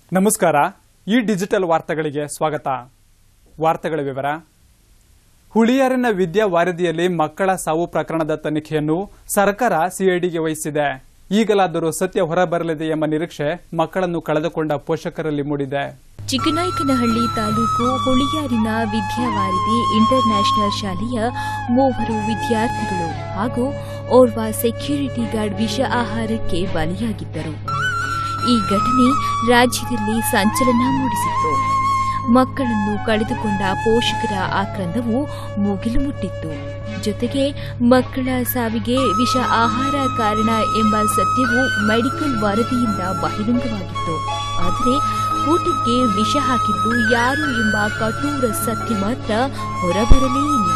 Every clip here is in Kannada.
ನಮಸ್ಕಾರ ಈ ಡಿಜಿಟಲ್ ವಾರ್ತೆಗಳಿಗೆ ಸ್ವಾಗತ ವಾರ್ತೆಗಳ ವಿವರ ಹುಳಿಯಾರಿನ ವಿದ್ಯಾ ವಾರದಿಯಲ್ಲಿ ಮಕ್ಕಳ ಸಾವು ಪ್ರಕರಣದ ತನಿಖೆಯನ್ನು ಸರ್ಕಾರ ಸಿಐಡಿಗೆ ವಹಿಸಿದೆ ಈಗಲಾದರೂ ಸತ್ಯ ಹೊರಬರಲಿದೆ ಎಂಬ ನಿರೀಕ್ಷೆ ಮಕ್ಕಳನ್ನು ಕಳೆದುಕೊಂಡ ಪೋಷಕರಲ್ಲಿ ಮೂಡಿದೆ ಚಿಕ್ಕನಾಯಕನಹಳ್ಳಿ ತಾಲೂಕು ಹುಳಿಯಾರಿನ ವಿದ್ಯಾವಾರಿಧಿ ಇಂಟರ್ ನ್ಯಾಷನಲ್ ಶಾಲೆಯ ಮೂವರು ವಿದ್ಯಾರ್ಥಿಗಳು ಹಾಗೂ ಓರ್ವ ಸೆಕ್ಯೂರಿಟಿ ಗಾರ್ಡ್ ವಿಷ ಆಹಾರಕ್ಕೆ ಬಲಿಯಾಗಿದ್ದರು ಈ ಘಟನೆ ರಾಜ್ಯದಲ್ಲಿ ಸಂಚಲನ ಮೂಡಿಸಿತ್ತು ಮಕ್ಕಳನ್ನು ಕಳೆದುಕೊಂಡ ಪೋಷಕರ ಆಕ್ರಂದವು ಮುಗಿಲು ಮುಟ್ಟಿತ್ತು ಜೊತೆಗೆ ಮಕ್ಕಳ ಸಾವಿಗೆ ವಿಷ ಆಹಾರ ಕಾರಣ ಎಂಬ ಸತ್ಯವು ಮೆಡಿಕಲ್ ವರದಿಯಿಂದ ಬಹಿರಂಗವಾಗಿತ್ತು ಆದರೆ ಊಟಕ್ಕೆ ವಿಷ ಹಾಕಿದ್ದು ಯಾರು ಎಂಬ ಕಠೋರ ಸತ್ಯ ಮಾತ್ರ ಹೊರಬರಲೇ ಇಲ್ಲ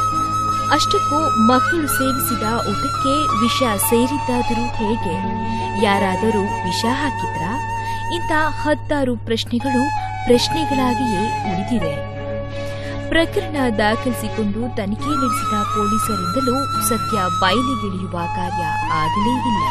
ಅಷ್ಟಕ್ಕೂ ಮಕ್ಕಳು ಸೇವಿಸಿದ ಊಟಕ್ಕೆ ವಿಷ ಸೇರಿದ್ದಾದರೂ ಹೇಗೆ ಯಾರಾದರೂ ವಿಷ ಹಾಕಿದ್ರಾ ಇಂಥ ಹತ್ತಾರು ಪ್ರಶ್ನೆಗಳು ಪ್ರಶ್ನೆಗಳಾಗಿಯೇ ಉಳಿದಿವೆ ಪ್ರಕರಣ ದಾಖಲಿಸಿಕೊಂಡು ತನಿಖೆ ನಡೆಸಿದ ಪೊಲೀಸರಿಂದಲೂ ಸತ್ಯ ಬಯಲಿಗಿಳಿಯುವ ಕಾರ್ಯ ಆಗಲೇ ಇಲ್ಲ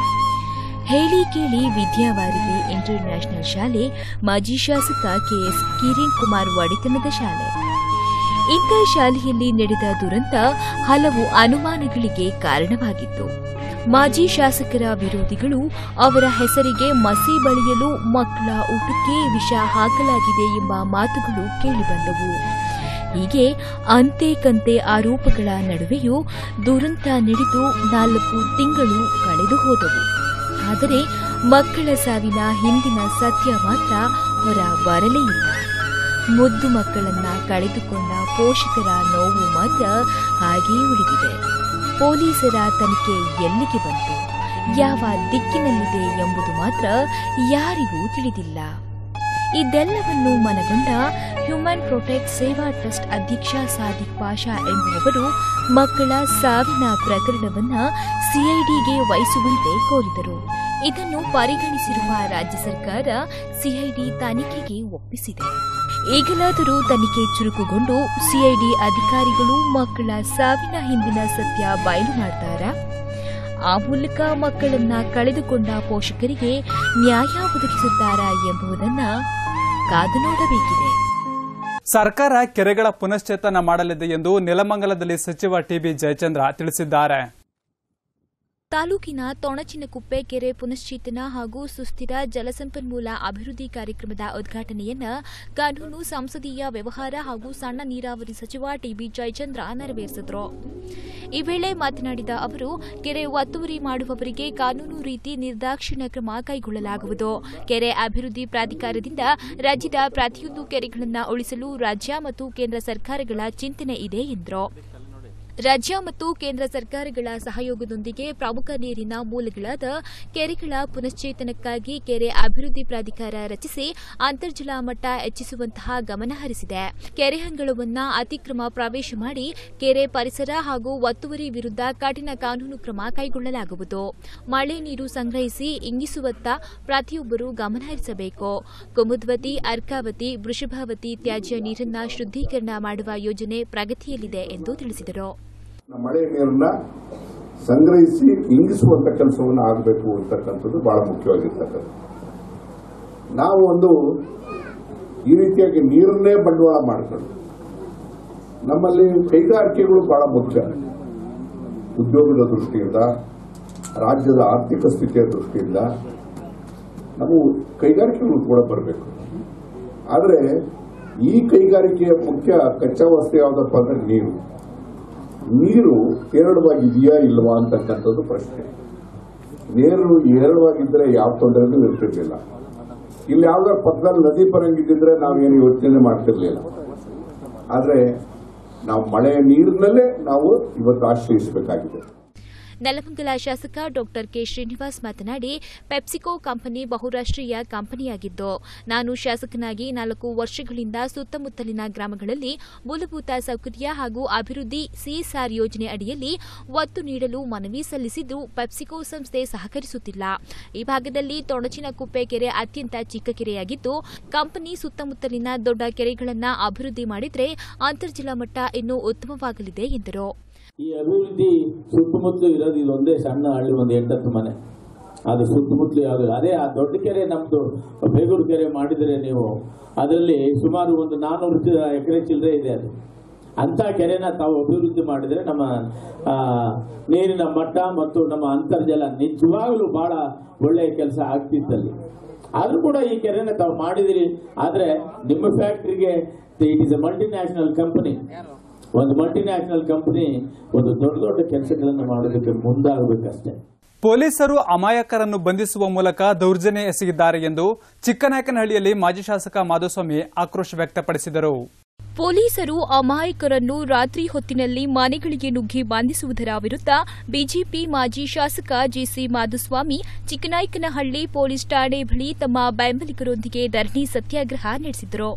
ಹೇಳಿ ಕೇಳಿ ವಿದ್ಯಾವಾರಿಧಿ ಇಂಟರ್ ನ್ಯಾಷನಲ್ ಶಾಲೆ ಮಾಜಿ ಶಾಸಕ ಕೆಎಸ್ ಕಿರಣ್ ಕುಮಾರ್ ಒಡೆತನದ ಶಾಲೆ ಇಂಥ ಶಾಲೆಯಲ್ಲಿ ನಡೆದ ದುರಂತ ಹಲವು ಅನುಮಾನಗಳಿಗೆ ಕಾರಣವಾಗಿತ್ತು ಮಾಜಿ ಶಾಸಕರ ವಿರೋಧಿಗಳು ಅವರ ಹೆಸರಿಗೆ ಮಸಿ ಬಳಿಯಲು ಮಕ್ಕಳ ಊಟಕ್ಕೆ ವಿಷ ಹಾಕಲಾಗಿದೆ ಎಂಬ ಮಾತುಗಳು ಕೇಳಿಬಂದವು ಹೀಗೆ ಅಂತೆ ಕಂತೆ ಆರೋಪಗಳ ನಡುವೆಯೂ ದುರಂತ ನಡೆದು ನಾಲ್ಕು ತಿಂಗಳು ಕಳೆದು ಹೋದವು ಆದರೆ ಮಕ್ಕಳ ಸಾವಿನ ಹಿಂದಿನ ಸತ್ಯ ಮಾತ್ರ ಹೊರ ಬರಲೇ ಇಲ್ಲ ಮುದ್ದು ಮಕ್ಕಳನ್ನ ಕಳೆದುಕೊಂಡ ಪೋಷಕರ ನೋವು ಮಾತ್ರ ಹಾಗೇ ಉಳಿದಿದೆ ಪೊಲೀಸರ ತನಿಖೆ ಎಲ್ಲಿಗೆ ಬಂತು ಯಾವ ದಿಕ್ಕಿನಲ್ಲಿದೆ ಎಂಬುದು ಮಾತ್ರ ಯಾರಿಗೂ ತಿಳಿದಿಲ್ಲ ಇದೆಲ್ಲವನ್ನು ಮನಗೊಂಡ ಹ್ಯೂಮನ್ ಪ್ರೊಟೆಕ್ಟ್ ಸೇವಾ ಟ್ರಸ್ಟ್ ಅಧ್ಯಕ್ಷ ಸಾದಿಕ್ ಪಾಷಾ ಎಂಬುವವರು ಮಕ್ಕಳ ಸಾವಿನ ಪ್ರಕರಣವನ್ನ ಸಿಐಡಿಗೆ ವಹಿಸುವಂತೆ ಕೋರಿದರು ಇದನ್ನು ಪರಿಗಣಿಸಿರುವ ರಾಜ್ಯ ಸರ್ಕಾರ ಸಿಐಡಿ ತನಿಖೆಗೆ ಒಪ್ಪಿಸಿದೆ ಈಗಲಾದರೂ ತನಿಖೆ ಚುರುಕುಗೊಂಡು ಸಿಐಡಿ ಅಧಿಕಾರಿಗಳು ಮಕ್ಕಳ ಸಾವಿನ ಹಿಂದಿನ ಸತ್ಯ ಬಯಲು ಮಾಡ್ತಾರಾ ಆ ಮೂಲಕ ಮಕ್ಕಳನ್ನ ಕಳೆದುಕೊಂಡ ಪೋಷಕರಿಗೆ ನ್ಯಾಯ ಒದಗಿಸುತ್ತಾರಾ ಎಂಬುದನ್ನ ಕಾದು ನೋಡಬೇಕಿದೆ ಸರ್ಕಾರ ಕೆರೆಗಳ ಪುನಶ್ಚೇತನ ಮಾಡಲಿದೆ ಎಂದು ನೆಲಮಂಗಲದಲ್ಲಿ ಸಚಿವ ಟಿಬಿ ಜಯಚಂದ್ರ ತಿಳಿಸಿದ್ದಾರೆ ತಾಲೂಕಿನ ತೊಣಚಿನಕುಪ್ಪೆ ಕೆರೆ ಪುನಶ್ಚೇತನ ಹಾಗೂ ಸುಸ್ಥಿರ ಜಲಸಂಪನ್ಮೂಲ ಅಭಿವೃದ್ಧಿ ಕಾರ್ಯಕ್ರಮದ ಉದ್ಘಾಟನೆಯನ್ನ ಕಾನೂನು ಸಂಸದೀಯ ವ್ಯವಹಾರ ಹಾಗೂ ಸಣ್ಣ ನೀರಾವರಿ ಸಚಿವ ಟಿಬಿ ಜಯಚಂದ್ರ ನೆರವೇರಿಸಿದರು ಈ ವೇಳೆ ಮಾತನಾಡಿದ ಅವರು ಕೆರೆ ಒತ್ತುವರಿ ಮಾಡುವವರಿಗೆ ಕಾನೂನು ರೀತಿ ನಿರ್ದಾಕ್ಷಿಣ್ಯ ಕ್ರಮ ಕೈಗೊಳ್ಳಲಾಗುವುದು ಕೆರೆ ಅಭಿವೃದ್ಧಿ ಪ್ರಾಧಿಕಾರದಿಂದ ರಾಜ್ಯದ ಪ್ರತಿಯೊಂದು ಕೆರೆಗಳನ್ನು ಉಳಿಸಲು ರಾಜ್ಯ ಮತ್ತು ಕೇಂದ್ರ ಸರ್ಕಾರಗಳ ಚಿಂತನೆ ಇದೆ ಎಂದರು ರಾಜ್ಯ ಮತ್ತು ಕೇಂದ್ರ ಸರ್ಕಾರಗಳ ಸಹಯೋಗದೊಂದಿಗೆ ಪ್ರಮುಖ ನೀರಿನ ಮೂಲಗಳಾದ ಕೆರೆಗಳ ಪುನಶ್ಚೇತನಕ್ಕಾಗಿ ಕೆರೆ ಅಭಿವೃದ್ಧಿ ಪ್ರಾಧಿಕಾರ ರಚಿಸಿ ಅಂತರ್ಜಲ ಮಟ್ಟ ಹೆಚ್ಚಿಸುವಂತಹ ಗಮನ ಹರಿಸಿದೆ ಕೆರೆ ಹಂಗಳವನ್ನ ಅತಿಕ್ರಮ ಪ್ರವೇಶ ಮಾಡಿ ಕೆರೆ ಪರಿಸರ ಹಾಗೂ ಒತ್ತುವರಿ ವಿರುದ್ಧ ಕಠಿಣ ಕಾನೂನು ಕ್ರಮ ಕೈಗೊಳ್ಳಲಾಗುವುದು ಮಳೆ ನೀರು ಸಂಗ್ರಹಿಸಿ ಇಂಗಿಸುವತ್ತ ಪ್ರತಿಯೊಬ್ಬರು ಗಮನಹರಿಸಬೇಕು ಕುಮುದ್ವತಿ ಅರ್ಕಾವತಿ ವೃಷಭಾವತಿ ತ್ಯಾಜ್ಯ ನೀರನ್ನ ಶುದ್ದೀಕರಣ ಮಾಡುವ ಯೋಜನೆ ಪ್ರಗತಿಯಲ್ಲಿದೆ ಎಂದು ತಿಳಿಸಿದರು ಮಳೆ ನೀರನ್ನ ಸಂಗ್ರಹಿಸಿ ಇಂಗಿಸುವಂತ ಕೆಲಸವನ್ನು ಆಗಬೇಕು ಅಂತಕ್ಕಂಥದ್ದು ಬಹಳ ಮುಖ್ಯವಾಗಿರ್ತಕ್ಕಂಥ ನಾವು ಒಂದು ಈ ರೀತಿಯಾಗಿ ನೀರನ್ನೇ ಬಂಡವಾಳ ಮಾಡ್ಕೊಂಡು ನಮ್ಮಲ್ಲಿ ಕೈಗಾರಿಕೆಗಳು ಬಹಳ ಮುಖ್ಯ ಉದ್ಯೋಗದ ದೃಷ್ಟಿಯಿಂದ ರಾಜ್ಯದ ಆರ್ಥಿಕ ಸ್ಥಿತಿಯ ದೃಷ್ಟಿಯಿಂದ ನಾವು ಕೈಗಾರಿಕೆಗಳು ಕೂಡ ಬರಬೇಕು ಆದರೆ ಈ ಕೈಗಾರಿಕೆಯ ಮುಖ್ಯ ಕಚ್ಚಾ ವಸ್ತು ಯಾವುದಪ್ಪ ಅಂದ್ರೆ ನೀರು ನೀರು ಹೇರಳವಾಗಿದೆಯಾ ಇಲ್ವಾ ಅಂತಕ್ಕಂಥದ್ದು ಪ್ರಶ್ನೆ ನೀರು ಹೇರಳವಾಗಿದ್ದರೆ ಯಾವ ತೊಂದರೆನೂ ಇರ್ತಿರ್ಲಿಲ್ಲ ಇಲ್ಲಿ ಯಾವ್ದಾದ್ರು ಪಕ್ಕದಲ್ಲಿ ನದಿ ಬರಂಗಿದ್ದಿದ್ರೆ ನಾವೇನು ಯೋಚನೆ ಮಾಡ್ತಿರ್ಲಿಲ್ಲ ಆದ್ರೆ ನಾವು ಮಳೆಯ ನೀರಿನಲ್ಲೇ ನಾವು ಇವತ್ತು ಆಶ್ರಯಿಸಬೇಕಾಗಿದೆ ನೆಲಮಂಗಲ ಶಾಸಕ ಡಾಕ್ಟರ್ ಕೆ ಶ್ರೀನಿವಾಸ್ ಮಾತನಾಡಿ ಪೆಪ್ಸಿಕೋ ಕಂಪನಿ ಬಹುರಾಷ್ಟೀಯ ಕಂಪನಿಯಾಗಿದ್ದು ನಾನು ಶಾಸಕನಾಗಿ ನಾಲ್ಕು ವರ್ಷಗಳಿಂದ ಸುತ್ತಮುತ್ತಲಿನ ಗ್ರಾಮಗಳಲ್ಲಿ ಮೂಲಭೂತ ಸೌಕರ್ಯ ಹಾಗೂ ಅಭಿವೃದ್ಧಿ ಸಿಎಸ್ಆರ್ ಯೋಜನೆ ಅಡಿಯಲ್ಲಿ ಒತ್ತು ನೀಡಲು ಮನವಿ ಸಲ್ಲಿಸಿದ್ದು ಪೆಪ್ಸಿಕೋ ಸಂಸ್ಥೆ ಸಹಕರಿಸುತ್ತಿಲ್ಲ ಈ ಭಾಗದಲ್ಲಿ ತೊಣಚಿನ ಕುಪ್ಪೆ ಕೆರೆ ಅತ್ಯಂತ ಚಿಕ್ಕ ಕೆರೆಯಾಗಿದ್ದು ಕಂಪನಿ ಸುತ್ತಮುತ್ತಲಿನ ದೊಡ್ಡ ಕೆರೆಗಳನ್ನು ಅಭಿವೃದ್ಧಿ ಮಾಡಿದರೆ ಅಂತರ್ಜಲ ಮಟ್ಟ ಇನ್ನೂ ಉತ್ತಮವಾಗಲಿದೆ ಎಂದರು ಈ ಅಭಿವೃದ್ಧಿ ಸುತ್ತಮುತ್ತಲು ಇರೋದು ಇದೊಂದೇ ಸಣ್ಣ ಹಳ್ಳಿ ಒಂದು ಎಂಟತ್ತು ಮನೆ ಅದು ಸುತ್ತಮುತ್ತಲು ಯಾವುದು ಅದೇ ಆ ದೊಡ್ಡ ಕೆರೆ ನಮ್ದು ಬೇಗೂರು ಕೆರೆ ಮಾಡಿದರೆ ನೀವು ಅದರಲ್ಲಿ ಸುಮಾರು ಒಂದು ನಾನ್ನೂರು ಎಕರೆ ಚಿಲ್ಲರೆ ಇದೆ ಅದು ಅಂತ ಕೆರೆನ ತಾವು ಅಭಿವೃದ್ಧಿ ಮಾಡಿದ್ರೆ ನಮ್ಮ ಆ, ನೀರಿನ ಮಟ್ಟ ಮತ್ತು ನಮ್ಮ ಅಂತರ್ಜಲ ನಿಜವಾಗ್ಲೂ ಬಹಳ ಒಳ್ಳೆಯ ಕೆಲಸ ಆಗ್ತಿತ್ತಲ್ಲಿ ಆದ್ರೂ ಕೂಡ ಈ ಕೆರೆನ ತಾವು ಮಾಡಿದಿರಿ ಆದ್ರೆ ನಿಮ್ಮ ಫ್ಯಾಕ್ಟ್ರಿಗೆ it is a multinational company ಒಂದು ಮಲ್ಟಿನ್ಯಾಷನಲ್ ಕಂಪನಿ ಒಂದು ದೊಡ್ಡ ದೊಡ್ಡ ಕೆಲಸಗಳನ್ನು ಮಾಡೋದಕ್ಕೆ ಮುಂದಾಗಬೇಕಷ್ಟೇ ಪೊಲೀಸರು ಅಮಾಯಕರನ್ನು ಬಂಧಿಸುವ ಮೂಲಕ ದೌರ್ಜನ್ಯ ಎಸಗಿದ್ದಾರೆ ಎಂದು ಚಿಕ್ಕನಾಯಕನಹಳ್ಳಿಯಲ್ಲಿ ಮಾಜಿ ಶಾಸಕ ಮಾಧುಸ್ವಾಮಿ ಆಕ್ರೋಶ ವ್ಯಕ್ತಪಡಿಸಿದರು ಪೊಲೀಸರು ಅಮಾಯಕರನ್ನು ರಾತ್ರಿ ಹೊತ್ತಿನಲ್ಲಿ ಮನೆಗಳಿಗೆ ನುಗ್ಗಿ ಬಂಧಿಸುವುದರ ವಿರುದ್ಧ ಬಿಜೆಪಿ ಮಾಜಿ ಶಾಸಕ ಜೆಸಿ ಮಾಧುಸ್ವಾಮಿ ಚಿಕ್ಕನಾಯಕನಹಳ್ಳಿ ಪೊಲೀಸ್ ಠಾಣೆ ಬಳಿ ತಮ್ಮ ಬೆಂಬಲಿಗರೊಂದಿಗೆ ಧರಣಿ ಸತ್ಯಾಗ್ರಹ ನಡೆಸಿದರು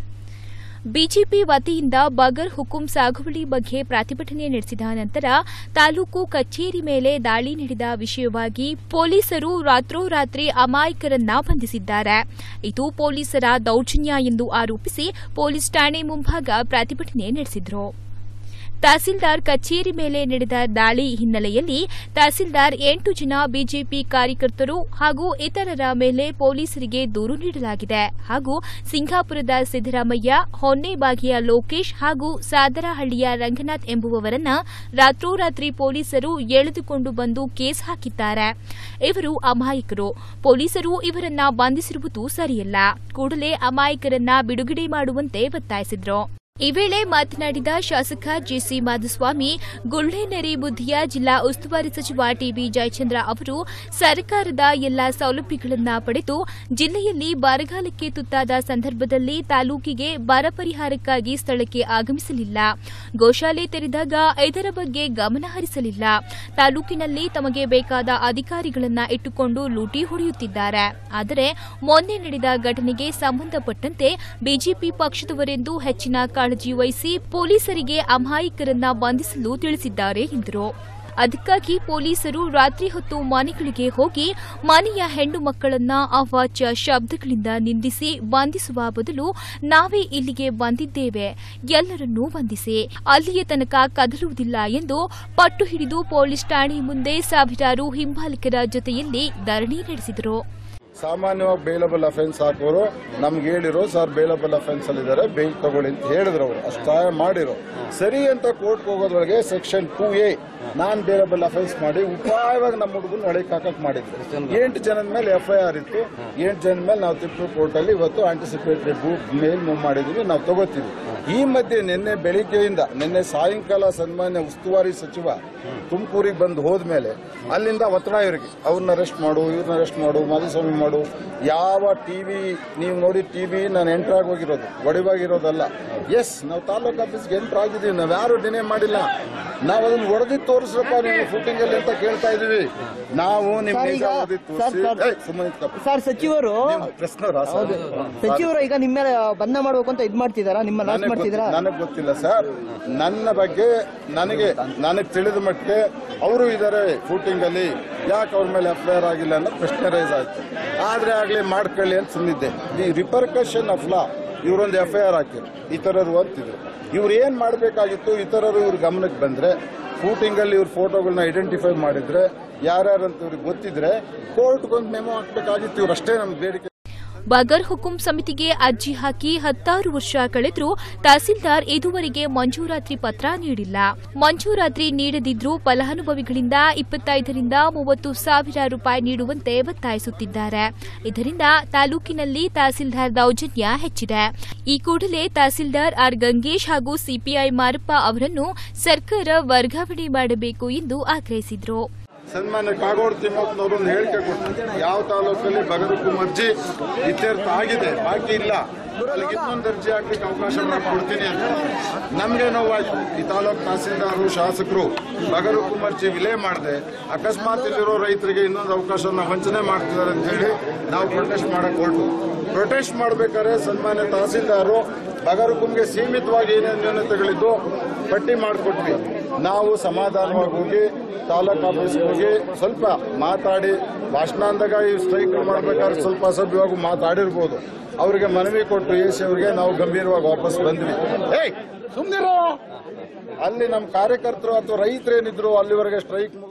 ಬಿಜೆಪಿ ವತಿಯಿಂದ ಬಗರ್ ಹುಕುಂ ಸಾಗುವಳಿ ಬಗ್ಗೆ ಪ್ರತಿಭಟನೆ ನಡೆಸಿದ ನಂತರ ತಾಲೂಕು ಕಚೇರಿ ಮೇಲೆ ದಾಳಿ ನಡೆದ ವಿಷಯವಾಗಿ ಪೊಲೀಸರು ರಾತ್ರೋರಾತ್ರಿ ಅಮಾಯಕರನ್ನ ಬಂಧಿಸಿದ್ದಾರೆ ಇದು ಪೊಲೀಸರ ದೌರ್ಜನ್ಯ ಎಂದು ಆರೋಪಿಸಿ ಪೊಲೀಸ್ ಠಾಣೆ ಮುಂಭಾಗ ಪ್ರತಿಭಟನೆ ನಡೆಸಿದರು ತಹಸೀಲ್ದಾರ್ ಕಚೇರಿ ಮೇಲೆ ನಡೆದ ದಾಳಿ ಹಿನ್ನೆಲೆಯಲ್ಲಿ ತಹಸೀಲ್ದಾರ್ ಎಂಟು ಜನ ಬಿಜೆಪಿ ಕಾರ್ಯಕರ್ತರು ಹಾಗೂ ಇತರರ ಮೇಲೆ ಪೊಲೀಸರಿಗೆ ದೂರು ನೀಡಲಾಗಿದೆ ಹಾಗೂ ಸಿಂಗಾಪುರದ ಸಿದ್ದರಾಮಯ್ಯ ಹೊನ್ನೆಬಾಗಿಯ ಲೋಕೇಶ್ ಹಾಗೂ ಸಾದರಹಳ್ಳಿಯ ರಂಗನಾಥ್ ಎಂಬುವವರನ್ನ ರಾತ್ರೋರಾತ್ರಿ ಪೊಲೀಸರು ಎಳೆದುಕೊಂಡು ಬಂದು ಕೇಸ್ ಹಾಕಿದ್ದಾರೆ ಇವರು ಅಮಾಯಕರು ಪೊಲೀಸರು ಇವರನ್ನ ಬಂಧಿಸಿರುವುದು ಸರಿಯಲ್ಲ ಕೂಡಲೇ ಅಮಾಯಕರನ್ನ ಬಿಡುಗಡೆ ಮಾಡುವಂತೆ ಒತ್ತಾಯಿಸಿದ್ರು ಈ ವೇಳೆ ಮಾತನಾಡಿದ ಶಾಸಕ ಜೆಸಿ ಮಾಧುಸ್ವಾಮಿ ಗುಳ್ಳೆನೆರೆ ಬುದ್ಧಿಯ ಜಿಲ್ಲಾ ಉಸ್ತುವಾರಿ ಸಚಿವ ಟಿಬಿ ಜಯಚಂದ್ರ ಅವರು ಸರ್ಕಾರದ ಎಲ್ಲಾ ಸೌಲಭ್ಯಗಳನ್ನ ಪಡೆದು ಜಿಲ್ಲೆಯಲ್ಲಿ ಬರಗಾಲಕ್ಕೆ ತುತ್ತಾದ ಸಂದರ್ಭದಲ್ಲಿ ತಾಲೂಕಿಗೆ ಬರ ಪರಿಹಾರಕ್ಕಾಗಿ ಸ್ಥಳಕ್ಕೆ ಆಗಮಿಸಲಿಲ್ಲ ಗೋಶಾಲೆ ತೆರೆದಾಗ ಇದರ ಬಗ್ಗೆ ಗಮನ ಹರಿಸಲಿಲ್ಲ ತಾಲೂಕಿನಲ್ಲಿ ತಮಗೆ ಬೇಕಾದ ಅಧಿಕಾರಿಗಳನ್ನ ಇಟ್ಟುಕೊಂಡು ಲೂಟಿ ಹೊಡೆಯುತ್ತಿದ್ದಾರೆ ಆದರೆ ಮೊನ್ನೆ ನಡೆದ ಘಟನೆಗೆ ಸಂಬಂಧಪಟ್ಟಂತೆ ಬಿಜೆಪಿ ಪಕ್ಷದವರೆಂದು ಹೆಚ್ಚಿನ ಕಾಳಜಿ ವಹಿಸಿ ಪೊಲೀಸರಿಗೆ ಅಮಾಯಕರನ್ನ ಬಂಧಿಸಲು ತಿಳಿಸಿದ್ದಾರೆ ಎಂದರು ಅದಕ್ಕಾಗಿ ಪೊಲೀಸರು ರಾತ್ರಿ ಹೊತ್ತು ಮನೆಗಳಿಗೆ ಹೋಗಿ ಮನೆಯ ಹೆಣ್ಣು ಮಕ್ಕಳನ್ನ ಅವಾಚ್ಯ ಶಬ್ದಗಳಿಂದ ನಿಂದಿಸಿ ಬಂಧಿಸುವ ಬದಲು ನಾವೇ ಇಲ್ಲಿಗೆ ಬಂದಿದ್ದೇವೆ ಎಲ್ಲರನ್ನೂ ಬಂಧಿಸಿ ಅಲ್ಲಿಯ ತನಕ ಕದಲುವುದಿಲ್ಲ ಎಂದು ಪಟ್ಟು ಹಿಡಿದು ಪೊಲೀಸ್ ಠಾಣೆ ಮುಂದೆ ಸಾವಿರಾರು ಹಿಂಬಾಲಕರ ಜೊತೆಯಲ್ಲಿ ಧರಣಿ ನಡೆಸಿದರು ಸಾಮಾನ್ಯವಾಗಿ ಬೇಲಬಲ್ ಅಫೆನ್ಸ್ ಹಾಕೋರು ನಮ್ಗೆ ಹೇಳಿರೋ ಸರ್ ಬೇಲಬಲ್ ಅಫೆನ್ಸ್ ಅಲ್ಲಿ ಇದಾರೆ ಬೇಲ್ ತಗೊಳ್ಳಿ ಅಂತ ಹೇಳಿದ್ರು ಅವರು ಅಷ್ಟು ಸಹಾಯ ಮಾಡಿರೋ ಸರಿ ಅಂತ ಕೋರ್ಟ್ಗೆ ಹೋಗೋದ್ರೊಳಗೆ section two A non bailable offence ಮಾಡಿ ಉಪಾಯವಾಗಿ ನಮ್ಮ ಹುಡುಗನ ಒಳಗೆ ಹಾಕಕ್ ಮಾಡಿದ್ರು ಎಂಟು ಜನದ ಮೇಲೆ ಎಫ್ ಐ ಆರ್ ಇತ್ತು ಎಂಟು ಜನದ ಮೇಲೆ ನಾವು ತಿಪ್ಪೂರು ಕೋರ್ಟ್ ಅಲ್ಲಿ ಇವತ್ತು ಆಂಟಿಸಿಪೇಟರಿ ಬೂಕ್ ಮೇಲ್ ಮೂವ್ ಮಾಡಿದ್ವಿ ನಾವು ತಗೋತೀವಿ ಈ ಮಧ್ಯೆ ನಿನ್ನೆ ಬೆಳಿಗ್ಗೆಯಿಂದ ನಿನ್ನೆ ಸಾಯಂಕಾಲ ಸನ್ಮಾನ್ಯ ಉಸ್ತುವಾರಿ ಸಚಿವ ತುಮಕೂರಿಗೆ ಬಂದು ಹೋದ್ಮೇಲೆ ಅಲ್ಲಿಂದ ಒತ್ತಡ ಇವರಿಗೆ ಅವ್ರನ್ನ ಅರೆಸ್ಟ್ ಮಾಡು ಇವ್ರನ್ನ ಅರೆಸ್ಟ್ ಮಾಡು ಮಾಧುಸ್ವಾಮಿ ಮಾಡು ಯಾವ ಟಿವಿ ನೀವು ನೋಡಿ ಟಿವಿ ನಾನು ಎಂಟರ್ ಆಗಿ ಹೋಗಿರೋದು ಒಡಿವಾಗಿರೋದಲ್ಲ ಎಸ್ ನಾವು ತಾಲೂಕ್ ಆಫೀಸ್ಗೆ ಎಂಟರ್ ಆಗಿದ್ದೀವಿ ನಾವು ಯಾರು ಡಿನೇ ಮಾಡಿಲ್ಲ ನಾವು ಅದನ್ನ ಹೊಡೆದಿ ತೋರಿಸ್ರಪ್ಪ ನೀವು ಫುಟಿಂಗ್ ಅಲ್ಲಿ ಅಂತ ಕೇಳ್ತಾ ಇದೀವಿ ನಾವು ನಿಮ್ ಸರ್, ನಿಜ ಈಗ- ಹೊಡೆದಿ ಸರ್, ತೋರಿಸಿ ಸರ್. ಏಯ್, ಸುಮ್ಮನೆ ನಿಂತ್ಕಪ್ಪ. ಸರ್ ಸಚಿವರು ನೀವು ಪ್ರಶ್ನವ್ರಾ ಸರ್? ಸಚಿವರು ಈಗ ನಿಮ್ಮ ಮೇಲೆ ಬಂಧ ಮಾಡ್ಬೇಕು ಅಂತ ಇದ್ ಮಾಡ್ತಿದಾರಾ ನಿಮ್ಮ ಲಾಸ್ ನನಗ್ ಮಾಡ್ತಿದಾರಾ ಗೊತ್ತಿ- ನನಗ್ ಗೊತ್ತಿಲ್ಲ ಸರ್ ನನ್ನ ಬಗ್ಗೆ ನನಗೆ ನನಗೆ ತಿಳಿದ ಮಟ್ಟಿಗೆ ಅವರು ಇದ್ದಾರೆ ಫೂಟಿಂಗ್ ಅಲ್ಲಿ ಯಾಕೆ ಅವ್ರ ಮೇಲೆ ಎಫ್ಐಆರ್ ಆಗಿಲ್ಲ ಅನ್ನೋ ಪ್ರಶ್ನೆ ರೈಸ್ ಆಯ್ತು ಆದ್ರೆ ಆಗ್ಲೇ ಮಾಡ್ಕೊಳ್ಳಿ ಅಂತ ಸುಮ್ಮನಿದ್ದೆ ದಿ ರಿಪರ್ಕಷನ್ ಆಫ್ ಲಾ ಇವರೊಂದು ಎಫ್ಐಆರ್ ಹಾಕಿರು ಇತರರು ಅಂತಿದ್ರು ಇವ್ರು ಏನ್ ಮಾಡಬೇಕಾಗಿತ್ತು ಇತರರು ಇವ್ರ ಗಮನಕ್ಕೆ ಬಂದ್ರೆ ಫೂಟಿಂಗ್ ಅಲ್ಲಿ ಇವ್ರ ಫೋಟೋಗಳನ್ನ ಐಡೆಂಟಿಫೈ ಮಾಡಿದ್ರೆ ಯಾರ್ಯಾರಂತ ಇವ್ರಿಗೆ ಗೊತ್ತಿದ್ರೆ ಕೋರ್ಟ್ಗೊಂದು ಮೆಮೊ ಹಾಕ್ಬೇಕಾಗಿತ್ತು ಇವ್ರು ಅಷ್ಟೇ ನಮ್ಗೆ ಬೇಡಿಕೆ ಬಗರ್ ಹುಕುಂ ಸಮಿತಿಗೆ ಅರ್ಜಿ ಹಾಕಿ ಹತ್ತಾರು ವರ್ಷ ಕಳೆದ್ರೂ ತಹಸೀಲ್ದಾರ್ ಇದುವರೆಗೆ ಮಂಜೂರಾತಿ ಪತ್ರ ನೀಡಿಲ್ಲ ಮಂಜೂರಾತಿ ನೀಡದಿದ್ರೂ ಫಲಾನುಭವಿಗಳಿಂದ ಇಪ್ಪತ್ತೈದರಿಂದ ಮೂವತ್ತು ಸಾವಿರ ರೂಪಾಯಿ ನೀಡುವಂತೆ ಒತ್ತಾಯಿಸುತ್ತಿದ್ದಾರೆ ಇದರಿಂದ ತಾಲೂಕಿನಲ್ಲಿ ತಹಸೀಲ್ದಾರ್ ದೌರ್ಜನ್ಯ ಹೆಚ್ಚಿದೆ ಈ ಕೂಡಲೇ ತಹಸೀಲ್ದಾರ್ ಆರ್ ಗಂಗೇಶ್ ಹಾಗೂ ಸಿಪಿಐ ಮಾರಪ್ಪ ಅವರನ್ನು ಸರ್ಕಾರ ವರ್ಗಾವಣೆ ಮಾಡಬೇಕು ಎಂದು ಆಗ್ರಹಿಸಿದರು ಸನ್ಮಾನ್ಯ ಕಾಗೋಡು ತಿಮ್ಮಪ್ಪನವರು ಒಂದು ಹೇಳಿಕೆ ಕೊಟ್ಟರು ಯಾವ ತಾಲೂಕಲ್ಲಿ ಬಗರುಕು ಅರ್ಜಿ ಇತ್ಯರ್ಥ ಆಗಿದೆ ಬಾಕಿ ಇಲ್ಲ ಅಲ್ಲಿಗೆ ಇನ್ನೊಂದು ಅರ್ಜಿ ಹಾಕ್ಲಿಕ್ಕೆ ಅವಕಾಶ ಕೊಡ್ತೀನಿ ಅಂತ ನಮ್ಗೆ ನೋವಾಯ್ತು ಈ ತಾಲೂಕು ತಹಸೀಲ್ದಾರರು ಶಾಸಕರು ಬಗರುಕು ಅರ್ಜಿ ವಿಲೇ ಮಾಡದೆ ಅಕಸ್ಮಾತ್ ಇಲ್ಲಿರೋ ರೈತರಿಗೆ ಇನ್ನೊಂದು ಅವಕಾಶವನ್ನ ವಂಚನೆ ಮಾಡ್ತಿದ್ದಾರೆ ಅಂತ ಹೇಳಿ ನಾವು ಪ್ರೊಟೆಸ್ಟ್ ಮಾಡಕ್ ಹೊರಟು ಪ್ರೊಟೆಸ್ಟ್ ಮಾಡ್ಬೇಕಾದ್ರೆ ಸನ್ಮಾನ್ಯ ತಹಸೀಲ್ದಾರರು ಬಗರುಕುಂಗೆ ಸೀಮಿತವಾಗಿ ಏನೇನು ನ್ಯೂನತೆಗಳಿದ್ದು ಪಟ್ಟಿ ಮಾಡಿಕೊಟ್ವಿ ನಾವು ಸಮಾಧಾನವಾಗಿ ಹೋಗಿ ತಾಲೂಕ್ ಆಫೀಸ್ಗೆ ಹೋಗಿ ಸ್ವಲ್ಪ ಮಾತಾಡಿ ಭಾಷಣ ಅಂದಾಗ ಈ ಸ್ಟ್ರೈಕ್ ಮಾಡ್ಬೇಕಾದ್ರೆ ಸ್ವಲ್ಪ ಅಸಭ್ಯವಾಗಿ ಮಾತಾಡಿರ್ಬೋದು ಅವರಿಗೆ ಮನವಿ ಕೊಟ್ಟು ಎ ಸಿ ಅವರಿಗೆ ನಾವು ಗಂಭೀರವಾಗಿ ವಾಪಸ್ ಬಂದ್ವಿ ಏಯ್ ಸುಮ್ನಿರೋ ಅಲ್ಲಿ ನಮ್ಮ ಕಾರ್ಯಕರ್ತರು ಅಥವಾ ರೈತರೇನಿದ್ರು ಅಲ್ಲಿವರೆಗೆ ಸ್ಟ್ರೈಕ್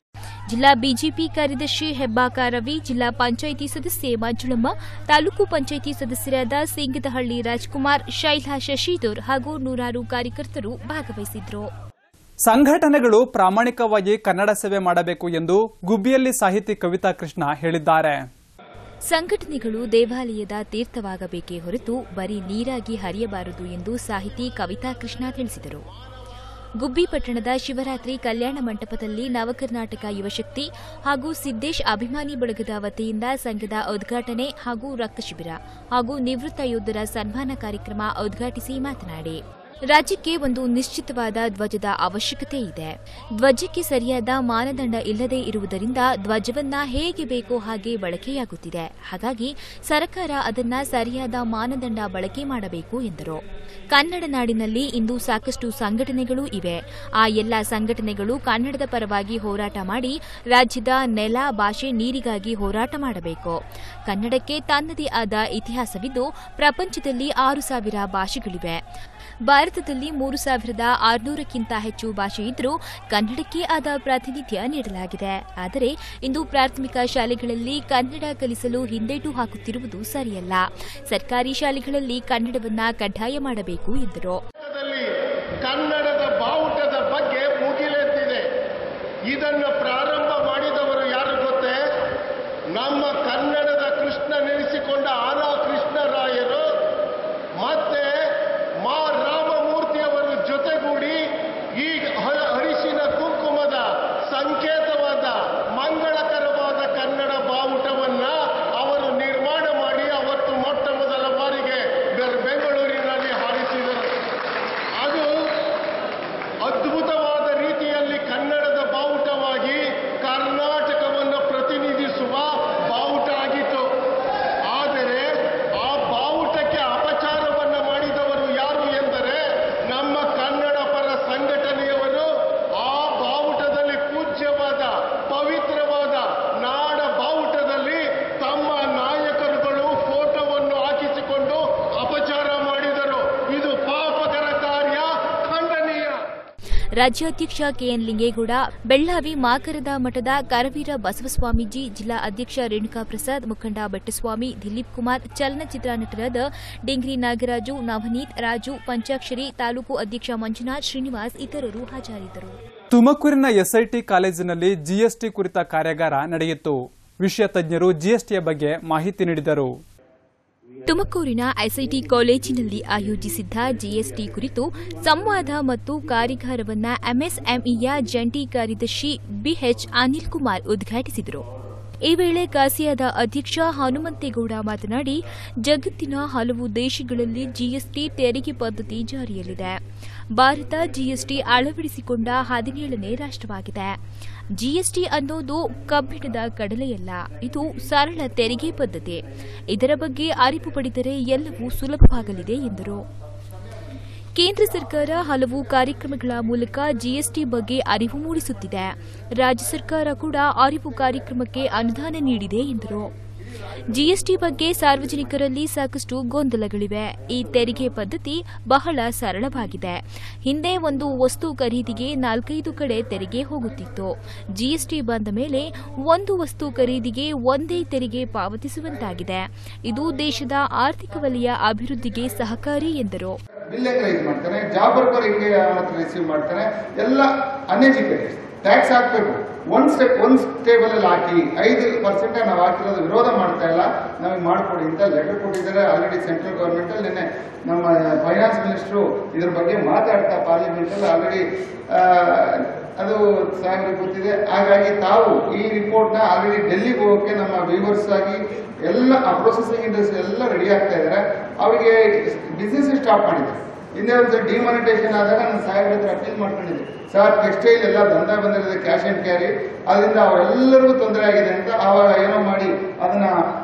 ಜಿಲ್ಲಾ ಬಿಜೆಪಿ ಕಾರ್ಯದರ್ಶಿ ಹೆಬ್ಬಾಕ ರವಿ ಜಿಲ್ಲಾ ಪಂಚಾಯಿತಿ ಸದಸ್ಯೆ ಮಂಜುಳಮ್ಮ ತಾಲೂಕು ಪಂಚಾಯಿತಿ ಸದಸ್ಯರಾದ ಸಿಂಗದಹಳ್ಳಿ ರಾಜ್ಕುಮಾರ್ ಶೈಲಾ ಶಶಿಧರ್ ಹಾಗೂ ನೂರಾರು ಕಾರ್ಯಕರ್ತರು ಭಾಗವಹಿಸಿದ್ರು ಸಂಘಟನೆಗಳು ಪ್ರಾಮಾಣಿಕವಾಗಿ ಕನ್ನಡ ಸೇವೆ ಮಾಡಬೇಕು ಎಂದು ಗುಬ್ಬಿಯಲ್ಲಿ ಸಾಹಿತಿ ಕವಿತಾ ಕೃಷ್ಣ ಹೇಳಿದ್ದಾರೆ ಸಂಘಟನೆಗಳು ದೇವಾಲಯದ ತೀರ್ಥವಾಗಬೇಕೇ ಹೊರತು ಬರೀ ನೀರಾಗಿ ಹರಿಯಬಾರದು ಎಂದು ಸಾಹಿತಿ ಕವಿತಾ ಕೃಷ್ಣ ತಿಳಿಸಿದರು ಗುಬ್ಬಿ ಪಟ್ಟಣದ ಶಿವರಾತ್ರಿ ಕಲ್ಯಾಣ ಮಂಟಪದಲ್ಲಿ ನವಕರ್ನಾಟಕ ಯುವಶಕ್ತಿ ಹಾಗೂ ಸಿದ್ದೇಶ್ ಅಭಿಮಾನಿ ಬಳಗದ ವತಿಯಿಂದ ಸಂಘದ ಉದ್ಘಾಟನೆ ಹಾಗೂ ರಕ್ತ ಶಿಬಿರ ಹಾಗೂ ನಿವೃತ್ತ ಯೋಧರ ಸನ್ಮಾನ ಕಾರ್ಯಕ್ರಮ ಉದ್ಘಾಟಿಸಿ ಮಾತನಾಡಿ ರಾಜ್ಯಕ್ಕೆ ಒಂದು ನಿಶ್ಚಿತವಾದ ಧ್ವಜದ ಅವಶ್ಯಕತೆ ಇದೆ ಧ್ವಜಕ್ಕೆ ಸರಿಯಾದ ಮಾನದಂಡ ಇಲ್ಲದೇ ಇರುವುದರಿಂದ ಧ್ವಜವನ್ನ ಹೇಗೆ ಬೇಕೋ ಹಾಗೆ ಬಳಕೆಯಾಗುತ್ತಿದೆ ಹಾಗಾಗಿ ಸರ್ಕಾರ ಅದನ್ನ ಸರಿಯಾದ ಮಾನದಂಡ ಬಳಕೆ ಮಾಡಬೇಕು ಎಂದರು ಕನ್ನಡ ನಾಡಿನಲ್ಲಿ ಇಂದು ಸಾಕಷ್ಟು ಸಂಘಟನೆಗಳು ಇವೆ ಆ ಎಲ್ಲ ಸಂಘಟನೆಗಳು ಕನ್ನಡದ ಪರವಾಗಿ ಹೋರಾಟ ಮಾಡಿ ರಾಜ್ಯದ ನೆಲ ಭಾಷೆ ನೀರಿಗಾಗಿ ಹೋರಾಟ ಮಾಡಬೇಕು ಕನ್ನಡಕ್ಕೆ ತನ್ನದೇ ಆದ ಇತಿಹಾಸವಿದ್ದು ಪ್ರಪಂಚದಲ್ಲಿ ಆರು ಸಾವಿರ ಭಾಷೆಗಳಿವೆ ಭಾರತದಲ್ಲಿ ಮೂರು ಸಾವಿರದ ಆರುನೂರಕ್ಕಿಂತ ಹೆಚ್ಚು ಭಾಷೆ ಇದ್ದರೂ ಕನ್ನಡಕ್ಕೆ ಆದ ಪ್ರಾತಿನಿಧ್ಯ ನೀಡಲಾಗಿದೆ ಆದರೆ ಇಂದು ಪ್ರಾಥಮಿಕ ಶಾಲೆಗಳಲ್ಲಿ ಕನ್ನಡ ಕಲಿಸಲು ಹಿಂದೇಟು ಹಾಕುತ್ತಿರುವುದು ಸರಿಯಲ್ಲ ಸರ್ಕಾರಿ ಶಾಲೆಗಳಲ್ಲಿ ಕನ್ನಡವನ್ನ ಕಡ್ಡಾಯ ಮಾಡಬೇಕು ಎಂದರು ಭಾರತದಲ್ಲಿ ಕನ್ನಡದ ಬಾವುಟದ ಬಗ್ಗೆ ಮುಗಿಲೆದ್ದಿದೆ ಇದನ್ನು ಪ್ರಾರಂಭ ಮಾಡಿದವರು ಯಾರು ಗೊತ್ತೇ ನಮ್ಮ ಕನ್ನಡದ ಕೃಷ್ಣ ನೆನೆಸಿಕೊಂಡ ಆಲ ಕೃಷ್ಣರಾಯರು ಮತ್ತೆ ಮಾ ರಾಮಮೂರ್ತಿಯವರು ಜೊತೆಗೂಡಿ ಈ ಹ- ಹರಿಶಿನ ಕುಂಕುಮದ ಸಂಕೇತವಾದ ಮಂಗಳಕರವಾದ ಕನ್ನಡ ಬಾವುಟವನ್ನ ಅವರು ನಿರ್ಮಾಣ ಮಾಡಿ ಅವತ್ತು ಮೊಟ್ಟ ಮೊದಲ ಬಾರಿಗೆ ಬೆರ್- ಬೆಂಗಳೂರಿನಲ್ಲಿ ಹಾರಿಸಿದರು ಅದು ಅದ್ಭುತವಾದ ರೀತಿಯಲ್ಲಿ ಕನ್ನಡದ ಬಾವುಟವಾಗಿ ಕರ್ನಾಟಕವನ್ನು ಪ್ರತಿನಿಧಿಸುವ ಬಾವುಟ ಆಗಿತ್ತು ಆದರೆ ಆ ಬಾವುಟಕ್ಕೆ ಅಪಚಾರವನ್ನು ಮಾಡಿದವರು ಯಾರು ಎಂದರೆ ನಮ್ಮ ಕನ್ನಡ ಪರ ಸಂಘಟನೆಯವರು ಆ ಬಾವುಟದಲ್ಲಿ ಪೂಜ್ಯವಾದ ಪವಿತ್ರವಾದ ನಾಡ ಬಾವುಟದಲ್ಲಿ ತಮ್ಮ ನಾಯಕರುಗಳು ಫೋಟೋವನ್ನು ಹಾಕಿಸಿಕೊಂಡು ಅಪಚಾರ ಮಾಡಿದರು ಇದು ಪಾಪಕರ ಕಾರ್ಯ ಖಂಡನೀಯ ರಾಜ್ಯಾಧ್ಯಕ್ಷ ಕೆಎನ್ ಲಿಂಗೇಗೌಡ ಬೆಳ್ಳಾವಿ ಮಾಕರದ ಮಠದ ಕರವೀರ ಬಸವಸ್ವಾಮೀಜಿ ಜಿಲ್ಲಾ ಅಧ್ಯಕ್ಷ ರೇಣುಕಾ ಪ್ರಸಾದ್ ಮುಖಂಡ ಬೆಟ್ಟಸ್ವಾಮಿ ದಿಲೀಪ್ ಕುಮಾರ್ ಚಲನಚಿತ್ರ ನಟರಾದ ಡಿಂಗ್ರಿ ನಾಗರಾಜು ನವನೀತ್ ರಾಜು ಪಂಚಾಕ್ಷರಿ ತಾಲೂಕು ಅಧ್ಯಕ್ಷ ಮಂಜುನಾಥ್ ಶ್ರೀನಿವಾಸ್ ಇತರರು ಹಾಜರಿದ್ದರು ತುಮಕೂರಿನ ಎಸ್ಐಟಿ ಕಾಲೇಜಿನಲ್ಲಿ ಜಿಎಸ್ಟಿ ಕುರಿತ ಕಾರ್ಯಾಗಾರ ನಡೆಯಿತು ವಿಷಯ ತಜ್ಞರು ಜಿಎಸ್ಟಿಯ ಬಗ್ಗೆ ಮಾಹಿತಿ ನೀಡಿದರು ತುಮಕೂರಿನ ಐಸಿಟಿ ಕಾಲೇಜಿನಲ್ಲಿ ಆಯೋಜಿಸಿದ್ದ ಜಿಎಸ್ಟಿ ಕುರಿತು ಸಂವಾದ ಮತ್ತು ಕಾರ್ಯಾಗಾರವನ್ನ ಎಂಎಸ್ಎಂಇಯ ಜಂಟಿ ಕಾರ್ಯದರ್ಶಿ ಬಿಎಚ್ ಅನಿಲ್ ಕುಮಾರ್ ಉದ್ಘಾಟಿಸಿದರು ಈ ವೇಳೆ ಕಾಸಿಯಾದ ಅಧ್ಯಕ್ಷ ಹನುಮಂತೇಗೌಡ ಮಾತನಾಡಿ ಜಗತ್ತಿನ ಹಲವು ದೇಶಗಳಲ್ಲಿ ಜಿಎಸ್ಟಿ ತೆರಿಗೆ ಪದ್ಧತಿ ಜಾರಿಯಲ್ಲಿದೆ ಭಾರತ ಜಿಎಸ್ಟಿ ಅಳವಡಿಸಿಕೊಂಡ ಹದಿನೇಳನೇ ರಾಷ್ಟ್ರವಾಗಿದೆ ಜಿಎಸ್ಟಿ ಅನ್ನೋದು ಕಬ್ಬಿಣದ ಕಡಲೆಯಲ್ಲ ಇದು ಸರಳ ತೆರಿಗೆ ಪದ್ಧತಿ ಇದರ ಬಗ್ಗೆ ಅರಿವು ಪಡೆದರೆ ಎಲ್ಲವೂ ಸುಲಭವಾಗಲಿದೆ ಎಂದರು ಕೇಂದ್ರ ಸರ್ಕಾರ ಹಲವು ಕಾರ್ಯಕ್ರಮಗಳ ಮೂಲಕ ಜಿಎಸ್ಟಿ ಬಗ್ಗೆ ಅರಿವು ಮೂಡಿಸುತ್ತಿದೆ ರಾಜ್ಯ ಸರ್ಕಾರ ಕೂಡ ಅರಿವು ಕಾರ್ಯಕ್ರಮಕ್ಕೆ ಅನುದಾನ ನೀಡಿದೆ ಎಂದರು ಜಿಎಸ್ಟಿ ಬಗ್ಗೆ ಸಾರ್ವಜನಿಕರಲ್ಲಿ ಸಾಕಷ್ಟು ಗೊಂದಲಗಳಿವೆ ಈ ತೆರಿಗೆ ಪದ್ಧತಿ ಬಹಳ ಸರಳವಾಗಿದೆ ಹಿಂದೆ ಒಂದು ವಸ್ತು ಖರೀದಿಗೆ ನಾಲ್ಕೈದು ಕಡೆ ತೆರಿಗೆ ಹೋಗುತ್ತಿತ್ತು ಜಿಎಸ್ಟಿ ಬಂದ ಮೇಲೆ ಒಂದು ವಸ್ತು ಖರೀದಿಗೆ ಒಂದೇ ತೆರಿಗೆ ಪಾವತಿಸುವಂತಾಗಿದೆ ಇದು ದೇಶದ ಆರ್ಥಿಕ ವಲಯ ಅಭಿವೃದ್ಧಿಗೆ ಸಹಕಾರಿ ಎಂದರು ಬಿಲ್ ಹೆಂಗೆ ರೈಸ್ ಮಾಡ್ತಾನೆ ಜಾಬ್ ವರ್ಕರ್ ಹೆಂಗೆ ಅವನ ಹತ್ರ ರಿಸೀವ್ ಮಾಡ್ತಾನೆ ಎಲ್ಲ ಅನ್ಎಜುಕೇಟೆಡ್ ಟ್ಯಾಕ್ಸ್ ಹಾಕಬೇಕು ಒಂದ್ ಸ್ಟೆಪ್ ಒಂದ್ ಟೇಬಲ್ ಅಲ್ಲಿ ಹಾಕಿ ಐದು ಪರ್ಸೆಂಟ್ ನಾವು ಹಾಕಿರೋದು ವಿರೋಧ ಮಾಡ್ತಾ ಇಲ್ಲ ನಮಗೆ ಮಾಡಿಕೊಡಿ ಅಂತ ಲೆಟರ್ ಕೊಟ್ಟಿದ್ದಾರೆ ಆಲ್ರೆಡಿ ಸೆಂಟ್ರಲ್ ಗವರ್ಮೆಂಟ್ ಅಲ್ಲಿ ನಿನ್ನೆ ನಮ್ಮ ಫೈನಾನ್ಸ್ ಮಿನಿಸ್ಟ್ರು ಇದ್ರ ಬಗ್ಗೆ ಮಾತಾಡ್ತಾ ಪಾರ್ಲಿಮೆಂಟ್ ಅಲ್ಲಿ ಆಲ್ರೆಡಿ ಅದು ಸಾಹೇಬ್ರಿಗೆ ಗೊತ್ತಿದೆ ಹಾಗಾಗಿ ತಾವು ಈ ರಿಪೋರ್ಟ್ ನ ಆಲ್ರೆಡಿ ಡೆಲ್ಲಿಗೆ ಹೋಗೋಕೆ ನಮ್ಮ ವ್ಯೂವರ್ಸ್ ಆಗಿ ಎಲ್ಲ ಆ ಪ್ರೊಸೆಸಿಂಗ್ ಇಂಡಸ್ಟ್ರಿ ಎಲ್ಲ ರೆಡಿ ಆಗ್ತಾ ಇದ್ದಾರೆ ಅವರಿಗೆ ಬಿಸ್ನೆಸ್ ಸ್ಟಾಪ್ ಮಾಡಿದ್ದಾರೆ ಹಿಂದೆ ಒಂದು ಡಿಮಾನಿಟೇಷನ್ ಆದಾಗ ನಾನು ಸಾಹೇಬ್ರ ಹತ್ರ ಅಪೀಲ್ ಮಾಡ್ಕೊಂಡಿದ್ದೆ ಸರ್ ಟೆಕ್ಸ್ಟೈಲ್ ಎಲ್ಲ ದಂಧ ಬಂದಿರೋದು ಕ್ಯಾಶ್ ಅಂಡ್ ಕ್ಯಾರಿ ಅದರಿಂದ ಅವರೆಲ್ಲರಿಗೂ ತೊಂದರೆ ಆಗಿದೆ ಅಂತ ಆವಾಗ ಏನೋ ಮಾಡಿ ಅದನ್ನ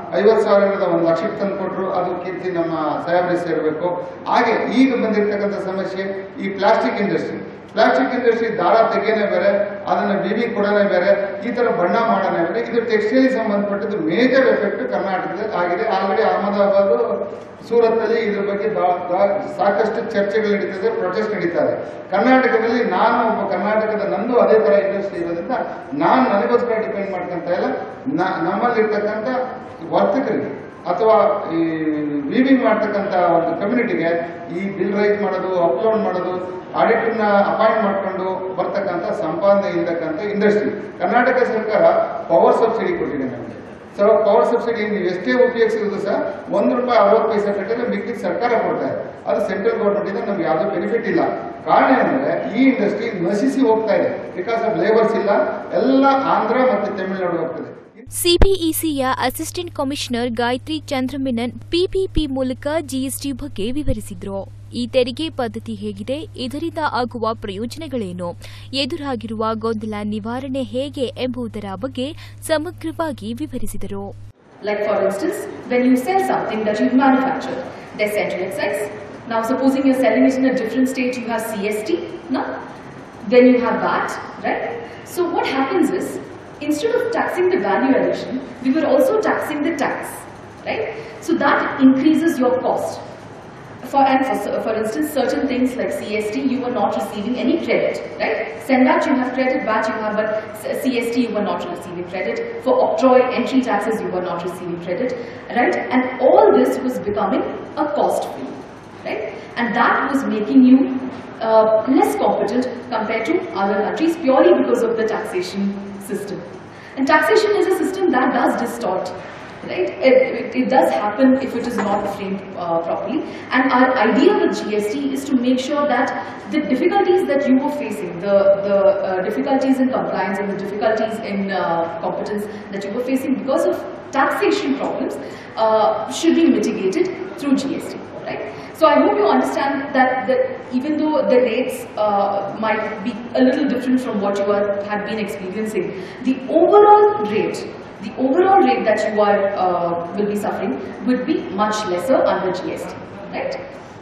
ಐವತ್ತು ಸಾವಿರದ ಒಂದು ಲಕ್ಷಕ್ಕೆ ತಂದು ಕೊಟ್ಟರು ಅದು ಕೀರ್ತಿ ನಮ್ಮ ಸಾಹೇಬ್ರೆ ಸೇರಬೇಕು ಹಾಗೆ ಈಗ ಬಂದಿರತಕ್ಕಂಥ ಸಮಸ್ಯೆ ಈ ಪ್ಲಾಸ್ಟಿಕ್ ಇಂಡಸ್ಟ್ರಿ ಪ್ಲಾಸ್ಟಿಕ್ ಇಂಡಸ್ಟ್ರಿ ದಾರ ತೆಗೆಯನೇ ಬೇರೆ ಅದನ್ನ ಬಿಬಿ ಕೊಡೋನೇ ಬೇರೆ ಈ ತರ ಬಣ್ಣ ಮಾಡೋನೇ ಬೇರೆ ಇದು ಟೆಕ್ಸ್ಟೈಲ್ ಸಂಬಂಧಪಟ್ಟದ್ದು ಮೇಜರ್ ಎಫೆಕ್ಟ್ ಕರ್ನಾಟಕದಲ್ಲಿ ಆಗಿದೆ ಆಲ್ರೆಡಿ ಅಹಮದಾಬಾದ್ ಸೂರತ್ ಅಲ್ಲಿ ಇದ್ರ ಬಗ್ಗೆ ಬಾ- ಬಾ- ಸಾಕಷ್ಟು ಚರ್ಚೆಗಳು ನಡೀತದೆ ಪ್ರೊಟೆಸ್ಟ್ ನಡೀತಾ ಇದೆ ಕರ್ನಾಟಕದಲ್ಲಿ ನಾನು ಒಬ್ಬ ಕರ್ನಾಟಕದ ನಂದು ಅದೇ ತರ ಇಂಡಸ್ಟ್ರಿ ಇರೋದ್ರಿಂದ ನಾನು ನನಗೋಸ್ಕರ ಡಿಪೆಂಡ್ ಮಾಡ್ಕೊಂತ ಇಲ್ಲ ನ- ನಮ್ಮಲ್ಲಿರ್ತಕ್ಕಂಥ ವರ್ತಕರಿಗೆ ಅಥವಾ ಈ ವೀವಿಂಗ್ ಮಾಡ್ತಕ್ಕಂಥ ಒಂದು ಕಮ್ಯುನಿಟಿಗೆ ಈ ಬಿಲ್ ರೈಸ್ ಮಾಡೋದು ಅಪ್ಲೋಡ್ ಮಾಡೋದು ಆಡಿಟರ್ನ ಅಪಾಯಿಂಟ್ ಮಾಡ್ಕೊಂಡು ಬರ್ತಕ್ಕಂಥ ಸಂಪಾದನೆ ಇರ್ತಕ್ಕಂಥ ಇಂಡಸ್ಟ್ರಿ ಕರ್ನಾಟಕ ಸರ್ಕಾರ ಪವರ್ ಸಬ್ಸಿಡಿ ಕೊಟ್ಟಿದೆ ನಮಗೆ ಸೊ ಪವರ್ ಸಬ್ಸಿಡಿ ನೀವು ಎಷ್ಟೇ ಉಪಯೋಗಿಸಿದ್ರು ಸಹ ಒಂದು ರೂಪಾಯಿ ಅರವತ್ತು ಪೈಸೆ ಕಟ್ಟಿದ್ರೆ ಮಿಕ್ಕಿದ ಸರ್ಕಾರ ಕೊಡ್ತಾ ಇದೆ ಅದು ಸೆಂಟ್ರಲ್ ಗೌರ್ಮೆಂಟ್ ಇಂದ ನಮ್ಗೆ ಯಾವುದೇ ಬೆನಿಫಿಟ್ ಇಲ್ಲ ಕಾರಣ ಏನಂದ್ರೆ ಈ ಇಂಡಸ್ಟ್ರಿ ನಶಿಸಿ ಹೋಗ್ತಾ ಇದೆ ಬಿಕಾಸ್ ಆಫ್ ಲೇಬರ್ಸ್ ಇಲ್ಲ ಎಲ್ಲ ಆಂಧ್ರ ಮತ್ತು ತಮಿಳುನಾಡು ಹೋಗ್ತದೆ ಸಿಬಿಇಸಿಯ assistant commissioner Gayathri Chandra Menon PPP ಮೂಲಕ ಜಿಎಸ್ಟಿ ಬಗ್ಗೆ ವಿವರಿಸಿದ್ರು ಈ ತೆರಿಗೆ ಪದ್ಧತಿ ಹೇಗಿದೆ ಇದರಿಂದ ಆಗುವ ಪ್ರಯೋಜನಗಳೇನು ಎದುರಾಗಿರುವ ಗೊಂದಲ ನಿವಾರಣೆ ಹೇಗೆ ಎಂಬುದರ ಬಗ್ಗೆ ಸಮಗ್ರವಾಗಿ ವಿವರಿಸಿದರು Like for instance, when you sell something that you've manufactured, there's central excise. Now supposing you're selling it in a different state, you have CST, no? Then you have VAT, right? So what happens is, instead of taxing the value addition, we were also taxing the tax, right? So that increases your cost. For, and for, for instance, certain things like CST, you were not receiving any credit, right? Sendat, you have credit, VAT, you have, but CST, you were not receiving credit. For octroi, entry taxes, you were not receiving credit, right? And all this was becoming a cost for you, right? And that was making you uh, less competent compared to other countries purely because of the taxation system. And taxation is a system that does distort right? It, it, it does happen if it is not framed uh, properly. And our idea with GST is to make sure that the difficulties that you were facing, the, the uh, difficulties in compliance and the difficulties in uh, competence that you were facing because of taxation problems uh, should be mitigated through GST, right? So I hope you understand that, that even though the rates uh, might be a little different from what you are, had been experiencing, the overall rate the overall rate that you are uh, will be suffering would be much lesser under GST, right?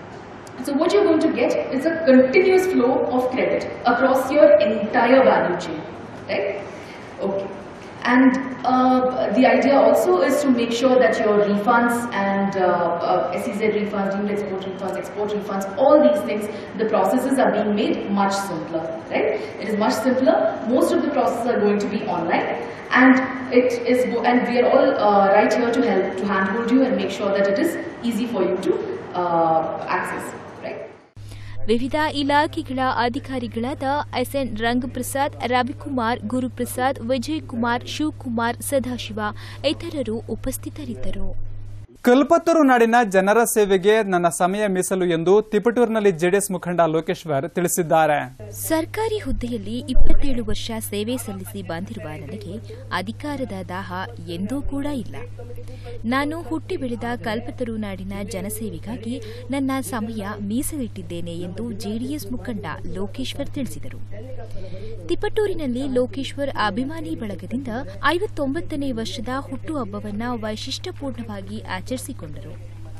So what you're going to get is a continuous flow of credit across your entire value chain, right? Okay. And uh, the idea also is to make sure that your refunds and uh, uh, SEZ refunds, deemed export refunds, export refunds, all these things, the processes are being made much simpler, right? It is much simpler. Most of the processes are going to be online, and it is, and we are all uh, right here to help to handhold you and make sure that it is easy for you to uh, access, right? ವಿವಿಧ ಇಲಾಖೆಗಳ ಅಧಿಕಾರಿಗಳಾದ ಎಸ್ಎನ್ ರಂಗಪ್ರಸಾದ್ ರವಿಕುಮಾರ್ ಗುರುಪ್ರಸಾದ್ ವಿಜಯ್ ಕುಮಾರ್ ಶಿವಕುಮಾರ್ ಸದಾಶಿವ ಇತರರು ಉಪಸ್ಥಿತರಿದ್ದರು ಕಲ್ಪತ್ತೂರು ನಾಡಿನ ಜನರ ಸೇವೆಗೆ ನನ್ನ ಸಮಯ ಮೀಸಲು ಎಂದು ತಿಪಟೂರಿನಲ್ಲಿ ಜೆಡಿಎಸ್ ಮುಖಂಡ ಲೋಕೇಶ್ವರ್ ತಿಳಿಸಿದ್ದಾರೆ ಸರ್ಕಾರಿ ಹುದ್ದೆಯಲ್ಲಿ ಇಪ್ಪತ್ತೇಳು ವರ್ಷ ಸೇವೆ ಸಲ್ಲಿಸಿ ಬಂದಿರುವ ನನಗೆ ಅಧಿಕಾರದ ದಾಹ ಎಂದೂ ಕೂಡ ಇಲ್ಲ ನಾನು ಹುಟ್ಟಿ ಬೆಳೆದ ಕಲ್ಪತರು ನಾಡಿನ ಜನಸೇವೆಗಾಗಿ ನನ್ನ ಸಮಯ ಮೀಸಲಿಟ್ಟಿದ್ದೇನೆ ಎಂದು ಜೆಡಿಎಸ್ ಮುಖಂಡ ಲೋಕೇಶ್ವರ್ ತಿಳಿಸಿದರು ತಿಪಟೂರಿನಲ್ಲಿ ಲೋಕೇಶ್ವರ್ ಅಭಿಮಾನಿ ಬಳಗದಿಂದ ಐವತ್ತೊಂಬತ್ತನೇ ವರ್ಷದ ಹುಟ್ಟುಹಬ್ಬವನ್ನ ವೈಶಿಷ್ಟ್ಯಪೂರ್ಣವಾಗಿ ಆಚರಿಸಿಕೊಂಡರು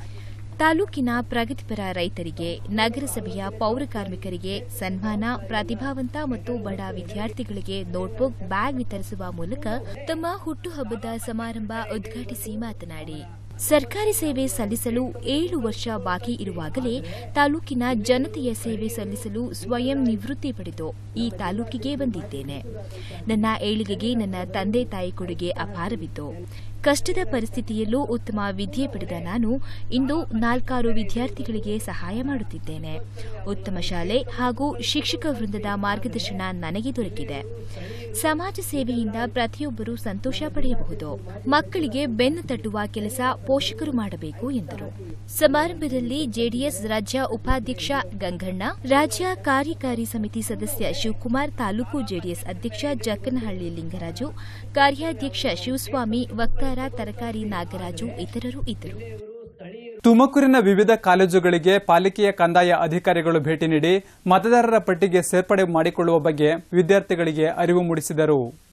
ತಾಲೂಕಿನ ಪ್ರಗತಿಪರ ರೈತರಿಗೆ ನಗರಸಭೆಯ ಪೌರ ಕಾರ್ಮಿಕರಿಗೆ ಸನ್ಮಾನ ಪ್ರತಿಭಾವಂತ ಮತ್ತು ಬಡ ವಿದ್ಯಾರ್ಥಿಗಳಿಗೆ ನೋಟ್ಬುಕ್ ಬ್ಯಾಗ್ ವಿತರಿಸುವ ಮೂಲಕ ತಮ್ಮ ಹುಟ್ಟುಹಬ್ಬದ ಸಮಾರಂಭ ಉದ್ಘಾಟಿಸಿ ಮಾತನಾಡಿ ಸರ್ಕಾರಿ ಸೇವೆ ಸಲ್ಲಿಸಲು ಏಳು ವರ್ಷ ಬಾಕಿ ಇರುವಾಗಲೇ ತಾಲೂಕಿನ ಜನತೆಯ ಸೇವೆ ಸಲ್ಲಿಸಲು ಸ್ವಯಂ ನಿವೃತ್ತಿ ಪಡೆದು ಈ ತಾಲೂಕಿಗೆ ಬಂದಿದ್ದೇನೆ ನನ್ನ ಏಳಿಗೆಗೆ ನನ್ನ ತಂದೆ ತಾಯಿ ಕೊಡುಗೆ ಅಪಾರವಿದ್ದು ಕಷ್ಟದ ಪರಿಸ್ಥಿತಿಯಲ್ಲೂ ಉತ್ತಮ ವಿದ್ಯೆ ಪಡೆದ ನಾನು ಇಂದು ನಾಲ್ಕಾರು ವಿದ್ಯಾರ್ಥಿಗಳಿಗೆ ಸಹಾಯ ಮಾಡುತ್ತಿದ್ದೇನೆ ಉತ್ತಮ ಶಾಲೆ ಹಾಗೂ ಶಿಕ್ಷಕ ವೃಂದದ ಮಾರ್ಗದರ್ಶನ ನನಗೆ ದೊರಕಿದೆ ಸಮಾಜ ಸೇವೆಯಿಂದ ಪ್ರತಿಯೊಬ್ಬರು ಸಂತೋಷ ಪಡೆಯಬಹುದು ಮಕ್ಕಳಿಗೆ ಬೆನ್ನು ತಟ್ಟುವ ಕೆಲಸ ಪೋಷಕರು ಮಾಡಬೇಕು ಎಂದರು ಸಮಾರಂಭದಲ್ಲಿ ಜೆಡಿಎಸ್ ರಾಜ್ಯ ಉಪಾಧ್ಯಕ್ಷ ಗಂಗಣ್ಣ ರಾಜ್ಯ ಕಾರ್ಯಕಾರಿ ಸಮಿತಿ ಸದಸ್ಯ ಶಿವಕುಮಾರ್ ತಾಲೂಕು ಜೆಡಿಎಸ್ ಅಧ್ಯಕ್ಷ ಜಕ್ಕನಹಳ್ಳಿ ಲಿಂಗರಾಜು ಕಾರ್ಯಾಧ್ಯಕ್ಷ ಶಿವಸ್ವಾಮಿ ವಕ್ತಾರ ತರಕಾರಿ ನಾಗರಾಜು ಇತರರು ಇದ್ದರು ತುಮಕೂರಿನ ವಿವಿಧ ಕಾಲೇಜುಗಳಿಗೆ ಪಾಲಿಕೆಯ ಕಂದಾಯ ಅಧಿಕಾರಿಗಳು ಭೇಟಿ ನೀಡಿ ಮತದಾರರ ಪಟ್ಟಿಗೆ ಸೇರ್ಪಡೆ ಮಾಡಿಕೊಳ್ಳುವ ಬಗ್ಗೆ ವಿದ್ಯಾರ್ಥಿಗಳಿಗೆ ಅರಿವು ಮೂಡಿಸಿದರು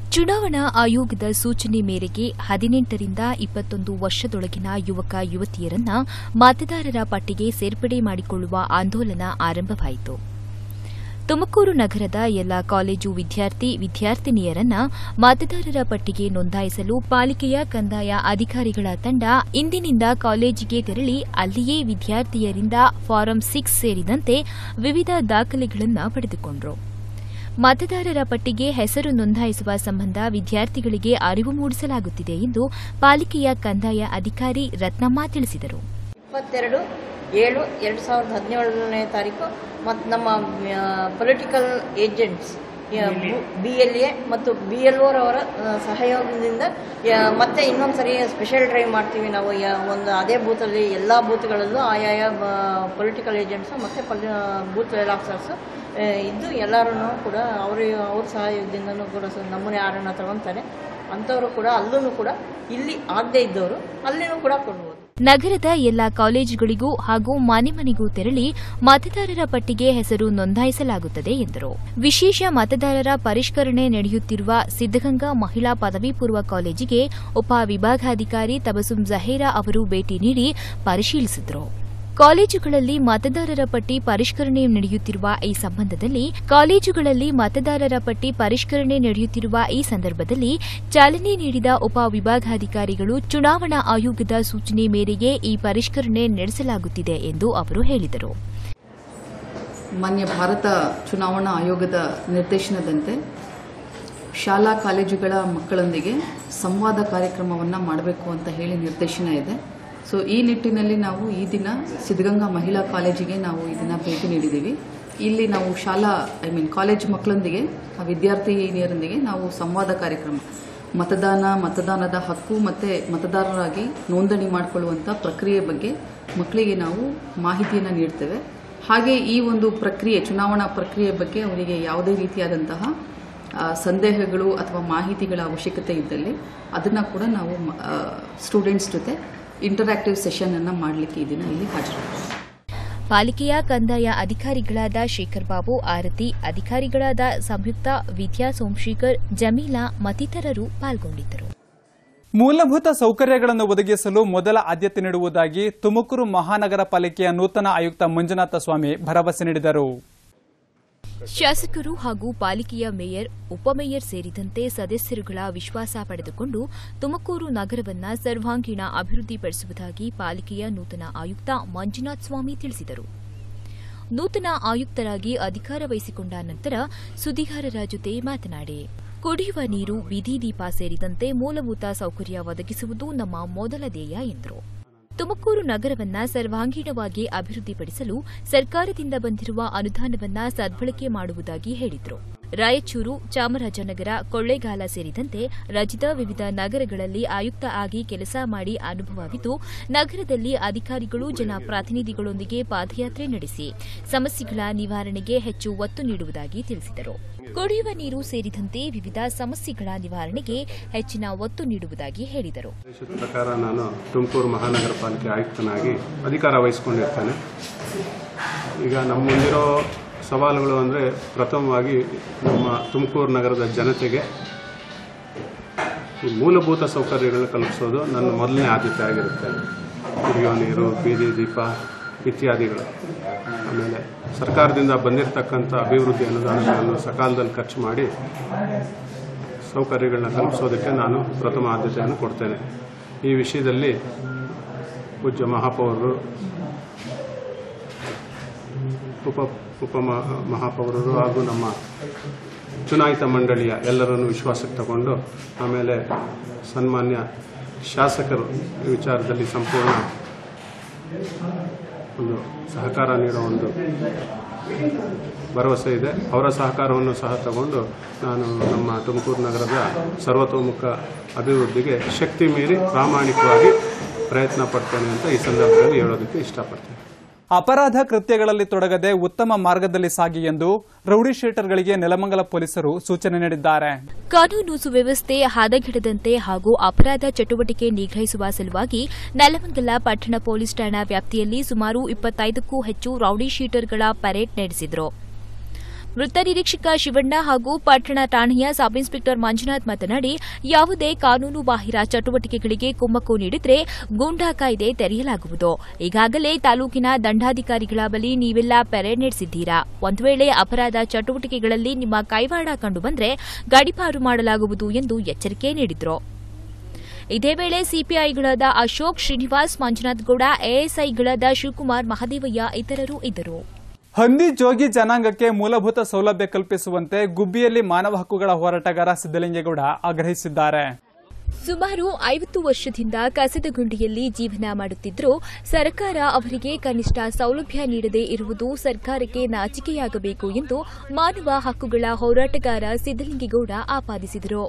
ಚುನಾವಣಾ ಆಯೋಗದ ಸೂಚನೆ ಮೇರೆಗೆ ಹದಿನೆಂಟರಿಂದ ಇಪ್ಪತ್ತೊಂದು ವರ್ಷದೊಳಗಿನ ಯುವಕ ಯುವತಿಯರನ್ನ ಮತದಾರರ ಪಟ್ಟಿಗೆ ಸೇರ್ಪಡೆ ಮಾಡಿಕೊಳ್ಳುವ ಆಂದೋಲನ ಆರಂಭವಾಯಿತು ತುಮಕೂರು ನಗರದ ಎಲ್ಲ ಕಾಲೇಜು ವಿದ್ಯಾರ್ಥಿ ವಿದ್ಯಾರ್ಥಿನಿಯರನ್ನ ಮತದಾರರ ಪಟ್ಟಿಗೆ ನೋಂದಾಯಿಸಲು ಪಾಲಿಕೆಯ ಕಂದಾಯ ಅಧಿಕಾರಿಗಳ ತಂಡ ಇಂದಿನಿಂದ ಕಾಲೇಜಿಗೆ ತೆರಳಿ ಅಲ್ಲಿಯೇ ವಿದ್ಯಾರ್ಥಿಯರಿಂದ ಫಾರಂ ಸಿಕ್ಸ್ ಸೇರಿದಂತೆ ವಿವಿಧ ದಾಖಲೆಗಳನ್ನು ಪಡೆದುಕೊಂಡರು ಮತದಾರರ ಪಟ್ಟಿಗೆ ಹೆಸರು ನೋಂದಾಯಿಸುವ ಸಂಬಂಧ ವಿದ್ಯಾರ್ಥಿಗಳಿಗೆ ಅರಿವು ಮೂಡಿಸಲಾಗುತ್ತಿದೆ ಎಂದು ಪಾಲಿಕೆಯ ಕಂದಾಯ ಅಧಿಕಾರಿ ರತ್ನಮ್ಮ ತಿಳಿಸಿದರು ಇಪ್ಪತ್ತೆರಡು ಏಳು ಎರಡು ಸಾವಿರದ ಹದಿನೇಳನೇ ತಾರೀಕು ಮತ್ತು ನಮ್ಮ political agents B L A ಮತ್ತು ಬಿ ಎಲ್ ಓರವರ ಸಹಯೋಗದಿಂದ ಯ- ಮತ್ತೆ ಇನ್ನೊಂದು ಸರಿ ಸ್ಪೆಷಲ್ ಡ್ರೈವ್ ಮಾಡ್ತೀವಿ ನಾವು ಯ- ಒಂದು ಅದೇ ಬೂತಲ್ಲಿ ಎಲ್ಲ ಬೂತ್ಗಳಲ್ಲೂ ಆಯಾಯ ಪೊಲಿಟಿಕಲ್ ಏಜೆಂಟ್ಸು ಮತ್ತು ಪೊಲಿ ಬೂತ್ ಲೆವೆಲ್ ಆಫೀಸರ್ಸು ಇದ್ದು ಎಲ್ಲರೂ ಕೂಡ ಅವ್ರ ಅವ್ರ ಸಹಯೋಗದಿಂದನೂ ಕೂಡ ಸ- ನಮೂನೆ ಯಾರನ್ನ ತಗೊತಾರೆ ಅಂಥವರು ಕೂಡ ಅಲ್ಲೂ ಕೂಡ ಇಲ್ಲಿ ಆಗದೇ ಇದ್ದವರು ಅಲ್ಲಿನೂ ಕೂಡ ಕೊಡ್ಬೋದು ನಗರದ ಎಲ್ಲ ಕಾಲೇಜುಗಳಿಗೂ ಹಾಗೂ ಮನೆ ಮನೆಗೂ ತೆರಳಿ ಮತದಾರರ ಪಟ್ಟಿಗೆ ಹೆಸರು ನೋಂದಾಯಿಸಲಾಗುತ್ತದೆ ಎಂದರು ವಿಶೇಷ ಮತದಾರರ ಪರಿಷ್ಕರಣೆ ನಡೆಯುತ್ತಿರುವ ಸಿದ್ದಗಂಗಾ ಮಹಿಳಾ ಪದವಿ ಪೂರ್ವ ಕಾಲೇಜಿಗೆ ಉಪ ವಿಭಾಗಾಧಿಕಾರಿ ತಬಸುಂ ಜಹೀರಾ ಅವರು ಭೇಟಿ ನೀಡಿ ಪರಿಶೀಲಿಸಿದರು ಕಾಲೇಜುಗಳಲ್ಲಿ ಮತದಾರರ ಪಟ್ಟಿ ಪರಿಷ್ಕರಣೆ ನಡೆಯುತ್ತಿರುವ ಈ ಸಂಬಂಧದಲ್ಲಿ ಕಾಲೇಜುಗಳಲ್ಲಿ ಮತದಾರರ ಪಟ್ಟಿ ಪರಿಷ್ಕರಣೆ ನಡೆಯುತ್ತಿರುವ ಈ ಸಂದರ್ಭದಲ್ಲಿ ಚಾಲನೆ ನೀಡಿದ ಉಪ ವಿಭಾಗಾಧಿಕಾರಿಗಳು ಚುನಾವಣಾ ಆಯೋಗದ ಸೂಚನೆ ಮೇರೆಗೆ ಈ ಪರಿಷ್ಕರಣೆ ನಡೆಸಲಾಗುತ್ತಿದೆ ಎಂದು ಅವರು ಹೇಳಿದರು ಮಾನ್ಯ ಭಾರತ ಚುನಾವಣಾ ಆಯೋಗದ ನಿರ್ದೇಶನದಂತೆ ಶಾಲಾ ಕಾಲೇಜುಗಳ ಮಕ್ಕಳೊಂದಿಗೆ ಸಂವಾದ ಕಾರ್ಯಕ್ರಮವನ್ನು ಮಾಡಬೇಕು ಅಂತ ಹೇಳಿ ನಿರ್ದೇಶನ ಇದೆ ಸೊ ಈ ನಿಟ್ಟಿನಲ್ಲಿ ನಾವು ಈ ದಿನ ಸಿದ್ಧಗಂಗಾ ಮಹಿಳಾ ಕಾಲೇಜಿಗೆ ನಾವು ಈ ದಿನ ಭೇಟಿ ನೀಡಿದ್ದೀವಿ ಇಲ್ಲಿ ನಾವು ಶಾಲಾ ಐ ಮೀನ್ ಕಾಲೇಜ್ ಮಕ್ಕಳೊಂದಿಗೆ ಆ ವಿದ್ಯಾರ್ಥಿನಿಯರೊಂದಿಗೆ ನಾವು ಸಂವಾದ ಕಾರ್ಯಕ್ರಮ ಮತದಾನ ಮತದಾನದ ಹಕ್ಕು ಮತ್ತು ಮತದಾರರಾಗಿ ನೋಂದಣಿ ಮಾಡಿಕೊಳ್ಳುವಂಥ ಪ್ರಕ್ರಿಯೆ ಬಗ್ಗೆ ಮಕ್ಕಳಿಗೆ ನಾವು ಮಾಹಿತಿಯನ್ನು ನೀಡ್ತೇವೆ ಹಾಗೆ ಈ ಒಂದು ಪ್ರಕ್ರಿಯೆ ಚುನಾವಣಾ ಪ್ರಕ್ರಿಯೆ ಬಗ್ಗೆ ಅವರಿಗೆ ಯಾವುದೇ ರೀತಿಯಾದಂತಹ ಆ, ಸಂದೇಹಗಳು ಅಥವಾ ಮಾಹಿತಿಗಳ ಅವಶ್ಯಕತೆ ಇದ್ದಲ್ಲಿ ಅದನ್ನು ಕೂಡ ನಾವು ಸ್ಟೂಡೆಂಟ್ಸ್ ಜೊತೆ ಇಂಟರಾಕ್ಟಿವ್ ಸೆಷನ್ ಅನ್ನು ಮಾಡಲಿಕ್ಕೆ ಈ ದಿನ ಇಲ್ಲಿ ಹಾಜರಿದ್ದೀವಿ ಪಾಲಿಕೆಯ ಕಂದಾಯ ಅಧಿಕಾರಿಗಳಾದ ಶೇಖರ್ ಬಾಬು ಆರತಿ ಅಧಿಕಾರಿಗಳಾದ ಸಂಯುಕ್ತ ವಿದ್ಯಾ ಸೋಮಶೇಖರ್ ಜಮೀಲಾ ಮತ್ತಿತರರು ಪಾಲ್ಗೊಂಡಿದ್ದರು ಮೂಲಭೂತ ಸೌಕರ್ಯಗಳನ್ನು ಒದಗಿಸಲು ಮೊದಲ ಆದ್ಯತೆ ನೀಡುವುದಾಗಿ ತುಮಕೂರು ಮಹಾನಗರ ಪಾಲಿಕೆಯ ನೂತನ ಆಯುಕ್ತ ಮಂಜುನಾಥ ಸ್ವಾಮಿ ಭರವಸೆ ನೀಡಿದರು ಶಾಸಕರು ಹಾಗೂ ಪಾಲಿಕೆಯ ಮೇಯರ್ ಉಪಮೇಯರ್ ಸೇರಿದಂತೆ ಸದಸ್ಯರುಗಳ ವಿಶ್ವಾಸ ಪಡೆದುಕೊಂಡು ತುಮಕೂರು ನಗರವನ್ನ ಸರ್ವಾಂಗೀಣ ಅಭಿವೃದ್ಧಿಪಡಿಸುವುದಾಗಿ ಪಾಲಿಕೆಯ ನೂತನ ಆಯುಕ್ತ ಮಂಜುನಾಥ್ ಸ್ವಾಮಿ ತಿಳಿಸಿದರು ನೂತನ ಆಯುಕ್ತರಾಗಿ ಅಧಿಕಾರ ವಹಿಸಿಕೊಂಡ ನಂತರ ಸುದ್ದಿಗಾರರ ಜೊತೆ ಮಾತನಾಡಿ ಕುಡಿಯುವ ನೀರು ಬೀದಿ ದೀಪ ಸೇರಿದಂತೆ ಮೂಲಭೂತ ಸೌಕರ್ಯ ಒದಗಿಸುವುದು ನಮ್ಮ ಮೊದಲ ಧ್ಯೇಯ ಎಂದರು ತುಮಕೂರು ನಗರವನ್ನ ಸರ್ವಾಂಗೀಣವಾಗಿ ಅಭಿವೃದ್ಧಿಪಡಿಸಲು ಸರ್ಕಾರದಿಂದ ಬಂದಿರುವ ಅನುದಾನವನ್ನ ಸದ್ಬಳಕೆ ಮಾಡುವುದಾಗಿ ಹೇಳಿದರು ರಾಯಚೂರು ಚಾಮರಾಜನಗರ ಕೊಳ್ಳೇಗಾಲ ಸೇರಿದಂತೆ ರಾಜ್ಯದ ವಿವಿಧ ನಗರಗಳಲ್ಲಿ ಆಯುಕ್ತ ಆಗಿ ಕೆಲಸ ಮಾಡಿ ಅನುಭವವಿದ್ದು ನಗರದಲ್ಲಿ ಅಧಿಕಾರಿಗಳು ಜನಪ್ರತಿನಿಧಿಗಳೊಂದಿಗೆ ಪಾದಯಾತ್ರೆ ನಡೆಸಿ ಸಮಸ್ಯೆಗಳ ನಿವಾರಣೆಗೆ ಹೆಚ್ಚು ಒತ್ತು ನೀಡುವುದಾಗಿ ತಿಳಿಸಿದರು ಕುಡಿಯುವ ನೀರು ಸೇರಿದಂತೆ ವಿವಿಧ ಸಮಸ್ಯೆಗಳ ನಿವಾರಣೆಗೆ ಹೆಚ್ಚಿನ ಒತ್ತು ನೀಡುವುದಾಗಿ ಹೇಳಿದರು ಆದೇಶದ ಪ್ರಕಾರ ನಾನು ತುಮಕೂರು ಮಹಾನಗರ ಪಾಲಿಕೆ ಆಯುಕ್ತನಾಗಿ ಅಧಿಕಾರ ವಹಿಸಿಕೊಂಡಿರ್ತೇನೆ ಈಗ ನಮ್ಮ ಮುಂದಿರೋ ಸವಾಲುಗಳು ಅಂದರೆ ಪ್ರಥಮವಾಗಿ ನಮ್ಮ ತುಮಕೂರು ನಗರದ ಜನತೆಗೆ ಈ ಮೂಲಭೂತ ಸೌಕರ್ಯಗಳನ್ನ ಕಲ್ಪಿಸೋದು ನನ್ನ ಮೊದಲನೇ ಆದ್ಯತೆ ಆಗಿರುತ್ತೆ ಕುಡಿಯೋ ನೀರು ಬೀದಿ ದೀಪ ಇತ್ಯಾದಿಗಳು ಆಮೇಲೆ ಸರ್ಕಾರದಿಂದ ಬಂದಿರತಕ್ಕಂಥ ಅಭಿವೃದ್ಧಿ ಅನುದಾನಗಳನ್ನು ಸಕಾಲದಲ್ಲಿ ಖರ್ಚು ಮಾಡಿ ಸೌಕರ್ಯಗಳನ್ನ ಕಲ್ಪಿಸೋದಕ್ಕೆ ನಾನು ಪ್ರಥಮ ಆದ್ಯತೆಯನ್ನು ಕೊಡ್ತೇನೆ ಈ ವಿಷಯದಲ್ಲಿ ಪೂಜ್ಯ ಮಹಾಪೌರರು ಉಪ ಉಪ ಮ- ಮಹಾಪೌರರು ಹಾಗೂ ನಮ್ಮ ಚುನಾಯಿತ ಮಂಡಳಿಯ ಎಲ್ಲರನ್ನು ವಿಶ್ವಾಸಕ್ಕೆ ತಗೊಂಡು ಆಮೇಲೆ ಸನ್ಮಾನ್ಯ ಶಾಸಕರು ಈ ವಿಚಾರದಲ್ಲಿ ಸಂಪೂರ್ಣ ಒಂದು ಸಹಕಾರ ನೀಡೋ ಒಂದು ಭರವಸೆ ಇದೆ ಅವರ ಸಹಕಾರವನ್ನು ಸಹ ತಗೊಂಡು ನಾನು ನಮ್ಮ ತುಮಕೂರು ನಗರದ ಸರ್ವತೋಮುಖ ಅಭಿವೃದ್ಧಿಗೆ ಶಕ್ತಿ ಮೀರಿ ಪ್ರಾಮಾಣಿಕವಾಗಿ ಪ್ರಯತ್ನ ಪಡ್ತೇನೆ ಅಂತ ಈ ಸಂದರ್ಭದಲ್ಲಿ ಹೇಳೋದಕ್ಕೆ ಇಷ್ಟಪಡ್ತೇನೆ ಅಪರಾಧ ಕೃತ್ಯಗಳಲ್ಲಿ ತೊಡಗದೆ ಉತ್ತಮ ಮಾರ್ಗದಲ್ಲಿ ಸಾಗಿ ಎಂದು ರೌಡಿ ಶೀಟರ್ಗಳಿಗೆ ನೆಲಮಂಗಲ ಪೊಲೀಸರು ಸೂಚನೆ ನೀಡಿದ್ದಾರೆ ಕಾನೂನು ಸುವ್ಯವಸ್ಥೆ ಹದಗೆಡದಂತೆ ಹಾಗೂ ಅಪರಾಧ ಚಟುವಟಿಕೆ ನಿಗ್ರಹಿಸುವ ಸಲುವಾಗಿ ನೆಲಮಂಗಲ ಪಟ್ಟಣ ಪೊಲೀಸ್ ಠಾಣಾ ವ್ಯಾಪ್ತಿಯಲ್ಲಿ ಸುಮಾರು ಇಪ್ಪತ್ತೈದಕ್ಕೂ ಹೆಚ್ಚು ರೌಡಿ ಶೀಟರ್ಗಳ ಪರೇಡ್ ನಡೆಸಿದರು ವೃತ್ತ ನಿರೀಕ್ಷಕ ಶಿವಣ್ಣ ಹಾಗೂ ಪಟ್ಟಣ ಠಾಣೆಯ ಸಬ್ ಇನ್ಸ್ಪೆಕ್ಟರ್ ಮಂಜುನಾಥ್ ಮಾತನಾಡಿ ಯಾವುದೇ ಕಾನೂನು ಬಾಹಿರ ಚಟುವಟಿಕೆಗಳಿಗೆ ಕುಮ್ಮಕ್ಕು ನೀಡಿದ್ರೆ ಗೂಂಡಾ ಕಾಯ್ದೆ ತೆರೆಯಲಾಗುವುದು ಈಗಾಗಲೇ ತಾಲೂಕಿನ ದಂಡಾಧಿಕಾರಿಗಳ ಬಳಿ ನೀವೆಲ್ಲ ಪೆರೇಡ್ ನಡೆಸಿದ್ದೀರಾ ಒಂದು ವೇಳೆ ಅಪರಾಧ ಚಟುವಟಿಕೆಗಳಲ್ಲಿ ನಿಮ್ಮ ಕೈವಾಡ ಕಂಡುಬಂದ್ರೆ ಗಡಿಪಾರು ಮಾಡಲಾಗುವುದು ಎಂದು ಎಚ್ಚರಿಕೆ ನೀಡಿದರು ಇದೇ ವೇಳೆ ಸಿಪಿಐಗಳಾದ ಅಶೋಕ್ ಶ್ರೀನಿವಾಸ್ ಮಂಜುನಾಥ್ ಗೌಡ ಎಎಸ್ಐಗಳಾದ ಶಿವಕುಮಾರ್ ಮಹದೇವಯ್ಯ ಇತರರು ಇದ್ದರು ಹಂದಿ ಜೋಗಿ ಜನಾಂಗಕ್ಕೆ ಮೂಲಭೂತ ಸೌಲಭ್ಯ ಕಲ್ಪಿಸುವಂತೆ ಗುಬ್ಬಿಯಲ್ಲಿ ಮಾನವ ಹಕ್ಕುಗಳ ಹೋರಾಟಗಾರ ಸಿದ್ದಲಿಂಗೇಗೌಡ ಆಗ್ರಹಿಸಿದ್ದಾರೆ ಸುಮಾರು ಐವತ್ತು ವರ್ಷದಿಂದ ಕಸದ ಗುಂಡಿಯಲ್ಲಿ ಜೀವನ ಮಾಡುತ್ತಿದ್ದರೂ ಸರ್ಕಾರ ಅವರಿಗೆ ಕನಿಷ್ಠ ಸೌಲಭ್ಯ ನೀಡದೇ ಇರುವುದು ಸರ್ಕಾರಕ್ಕೆ ನಾಚಿಕೆಯಾಗಬೇಕು ಎಂದು ಮಾನವ ಹಕ್ಕುಗಳ ಹೋರಾಟಗಾರ ಸಿದ್ದಲಿಂಗೇಗೌಡ ಆಪಾದಿಸಿದರು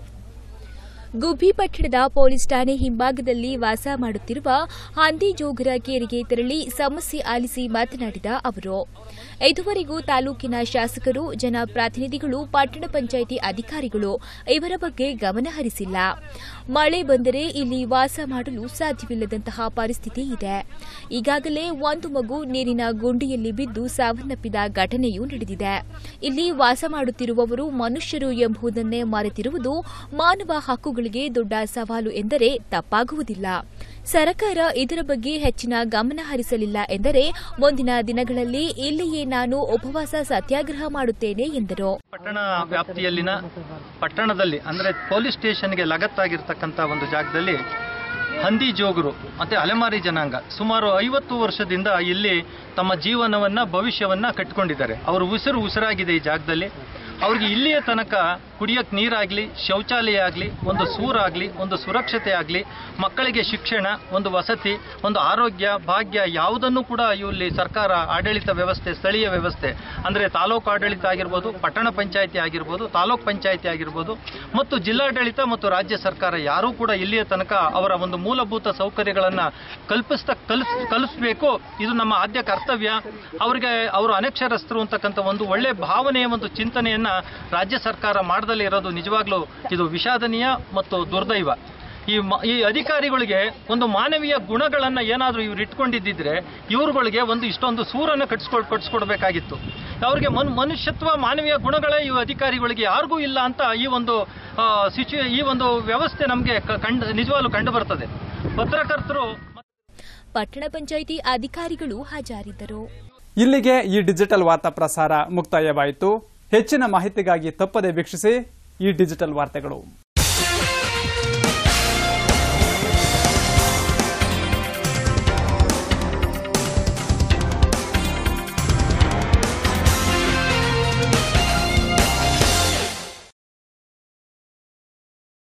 ಗುಬ್ಬಿ ಪಟ್ಟಣದ ಪೊಲೀಸ್ ಠಾಣೆ ಹಿಂಭಾಗದಲ್ಲಿ ವಾಸ ಮಾಡುತ್ತಿರುವ ಹಂದಿ ಜೋಗರ ಕೇರಿಗೆ ತೆರಳಿ ಸಮಸ್ಯೆ ಆಲಿಸಿ ಮಾತನಾಡಿದ ಅವರು ಇದುವರೆಗೂ ತಾಲೂಕಿನ ಶಾಸಕರು ಜನಪ್ರತಿನಿಧಿಗಳು ಪಟ್ಟಣ ಪಂಚಾಯಿತಿ ಅಧಿಕಾರಿಗಳು ಇವರ ಬಗ್ಗೆ ಗಮನ ಹರಿಸಿಲ್ಲ ಮಳೆ ಬಂದರೆ ಇಲ್ಲಿ ವಾಸ ಮಾಡಲು ಸಾಧ್ಯವಿಲ್ಲದಂತಹ ಪರಿಸ್ಥಿತಿ ಇದೆ ಈಗಾಗಲೇ ಒಂದು ಮಗು ನೀರಿನ ಗುಂಡಿಯಲ್ಲಿ ಬಿದ್ದು ಸಾವನ್ನಪ್ಪಿದ ಘಟನೆಯೂ ನಡೆದಿದೆ ಇಲ್ಲಿ ವಾಸ ಮಾಡುತ್ತಿರುವವರು ಮನುಷ್ಯರು ಎಂಬುದನ್ನೇ ಮರೆತಿರುವುದು ಮಾನವ ಹಕ್ಕುಗಳಿಗೆ ದೊಡ್ಡ ಸವಾಲು ಎಂದರೆ ತಪ್ಪಾಗುವುದಿಲ್ಲ ಸರ್ಕಾರ ಇದರ ಬಗ್ಗೆ ಹೆಚ್ಚಿನ ಗಮನ ಹರಿಸಲಿಲ್ಲ ಎಂದರೆ ಮುಂದಿನ ದಿನಗಳಲ್ಲಿ ಇಲ್ಲಿಯೇ ನಾನು ಉಪವಾಸ ಸತ್ಯಾಗ್ರಹ ಮಾಡುತ್ತೇನೆ ಎಂದರು ಪಟ್ಟಣ ವ್ಯಾಪ್ತಿಯಲ್ಲಿನ ಪಟ್ಟಣದಲ್ಲಿ ಅಂದರೆ ಪೊಲೀಸ್ ಸ್ಟೇಷನ್ಗೆ ಲಗತ್ತಾಗಿರ್ತಕ್ಕಂಥ ಒಂದು ಜಾಗದಲ್ಲಿ ಹಂದಿ ಜೋಗರು ಮತ್ತು ಅಲೆಮಾರಿ ಜನಾಂಗ ಸುಮಾರು ಐವತ್ತು ವರ್ಷದಿಂದ ಇಲ್ಲಿ ತಮ್ಮ ಜೀವನವನ್ನು ಭವಿಷ್ಯವನ್ನು ಕಟ್ಟಿಕೊಂಡಿದ್ದಾರೆ ಅವರು ಉಸಿರು ಉಸಿರಾಗಿದೆ ಈ ಜಾಗದಲ್ಲಿ ಅವ್ರಿಗೆ ಇಲ್ಲಿಯ ತನಕ ಕುಡಿಯೋಕ್ಕೆ ನೀರಾಗಲಿ ಶೌಚಾಲಯ ಆಗಲಿ ಒಂದು ಸೂರಾಗಲಿ ಒಂದು ಸುರಕ್ಷತೆ ಆಗಲಿ ಮಕ್ಕಳಿಗೆ ಶಿಕ್ಷಣ ಒಂದು ವಸತಿ ಒಂದು ಆರೋಗ್ಯ ಭಾಗ್ಯ ಯಾವುದನ್ನು ಕೂಡ ಇಲ್ಲಿ ಸರ್ಕಾರ ಆಡಳಿತ ವ್ಯವಸ್ಥೆ ಸ್ಥಳೀಯ ವ್ಯವಸ್ಥೆ ಅಂದರೆ ತಾಲೂಕು ಆಡಳಿತ ಆಗಿರ್ಬೋದು ಪಟ್ಟಣ ಪಂಚಾಯಿತಿ ಆಗಿರ್ಬೋದು ತಾಲೂಕ್ ಪಂಚಾಯಿತಿ ಆಗಿರ್ಬೋದು ಮತ್ತು ಜಿಲ್ಲಾಡಳಿತ ಮತ್ತು ರಾಜ್ಯ ಸರ್ಕಾರ ಯಾರೂ ಕೂಡ ಇಲ್ಲಿಯ ತನಕ ಅವರ ಒಂದು ಮೂಲಭೂತ ಸೌಕರ್ಯಗಳನ್ನು ಕಲ್ಪಿಸ್ತಾ ಕಲಿಸ್ ಕಲಿಸ್ಬೇಕು ಇದು ನಮ್ಮ ಆದ್ಯ ಕರ್ತವ್ಯ ಅವರಿಗೆ ಅವರು ಅನಕ್ಷರಸ್ಥರು ಅಂತಕ್ಕಂಥ ಒಂದು ಒಳ್ಳೆ ಭಾವನೆಯ ಒಂದು ಚಿಂತನೆಯನ್ನ ರಾಜ್ಯ ಸರ್ಕಾರ ಮಾಡದಲ್ಲೇ ಇರೋದು ನಿಜವಾಗ್ಲೂ ಇದು ವಿಷಾದನೀಯ ಮತ್ತು ದುರ್ದೈವ ಈ ಮ- ಈ ಅಧಿಕಾರಿಗಳಿಗೆ ಒಂದು ಮಾನವೀಯ ಗುಣಗಳನ್ನ ಏನಾದರೂ ಇವ್ರು ಇಟ್ಕೊಂಡಿದ್ದಿದ್ರೆ ಇವ್ರುಗಳಿಗೆ ಒಂದು ಇಷ್ಟೊಂದು ಸೂರನ್ನು ಕಟ್ಸ್ಕೊಳ್ ಕಟ್ಸ್ಕೊಡ್ಬೇಕಾಗಿತ್ತು ಅವ್ರಿಗೆ ಮನ್ ಮನುಷ್ಯತ್ವ ಮಾನವೀಯ ಗುಣಗಳೇ ಈ ಅಧಿಕಾರಿಗಳಿಗೆ ಯಾರಿಗೂ ಇಲ್ಲ ಅಂತ ಈ ಒಂದು ಸಿಚು ಈ ಒಂದು ವ್ಯವಸ್ಥೆ ನಮಗೆ ಕಂಡು ನಿಜವಾಗ್ಲೂ ಕಂಡು ಬರ್ತದೆ ಪತ್ರಕರ್ತರು ಪಟ್ಟಣ ಪಂಚಾಯಿತಿ ಅಧಿಕಾರಿಗಳು ಹಾಜರಿದ್ದರು ಇಲ್ಲಿಗೆ ಈ ಡಿಜಿಟಲ್ ವಾರ್ತಾ ಪ್ರಸಾರ ಮುಕ್ತಾಯವಾಯಿತು ಹೆಚ್ಚಿನ ಮಾಹಿತಿಗಾಗಿ ತಪ್ಪದೆ ವೀಕ್ಷಿಸಿ ಈ ಡಿಜಿಟಲ್ ವಾರ್ತೆಗಳು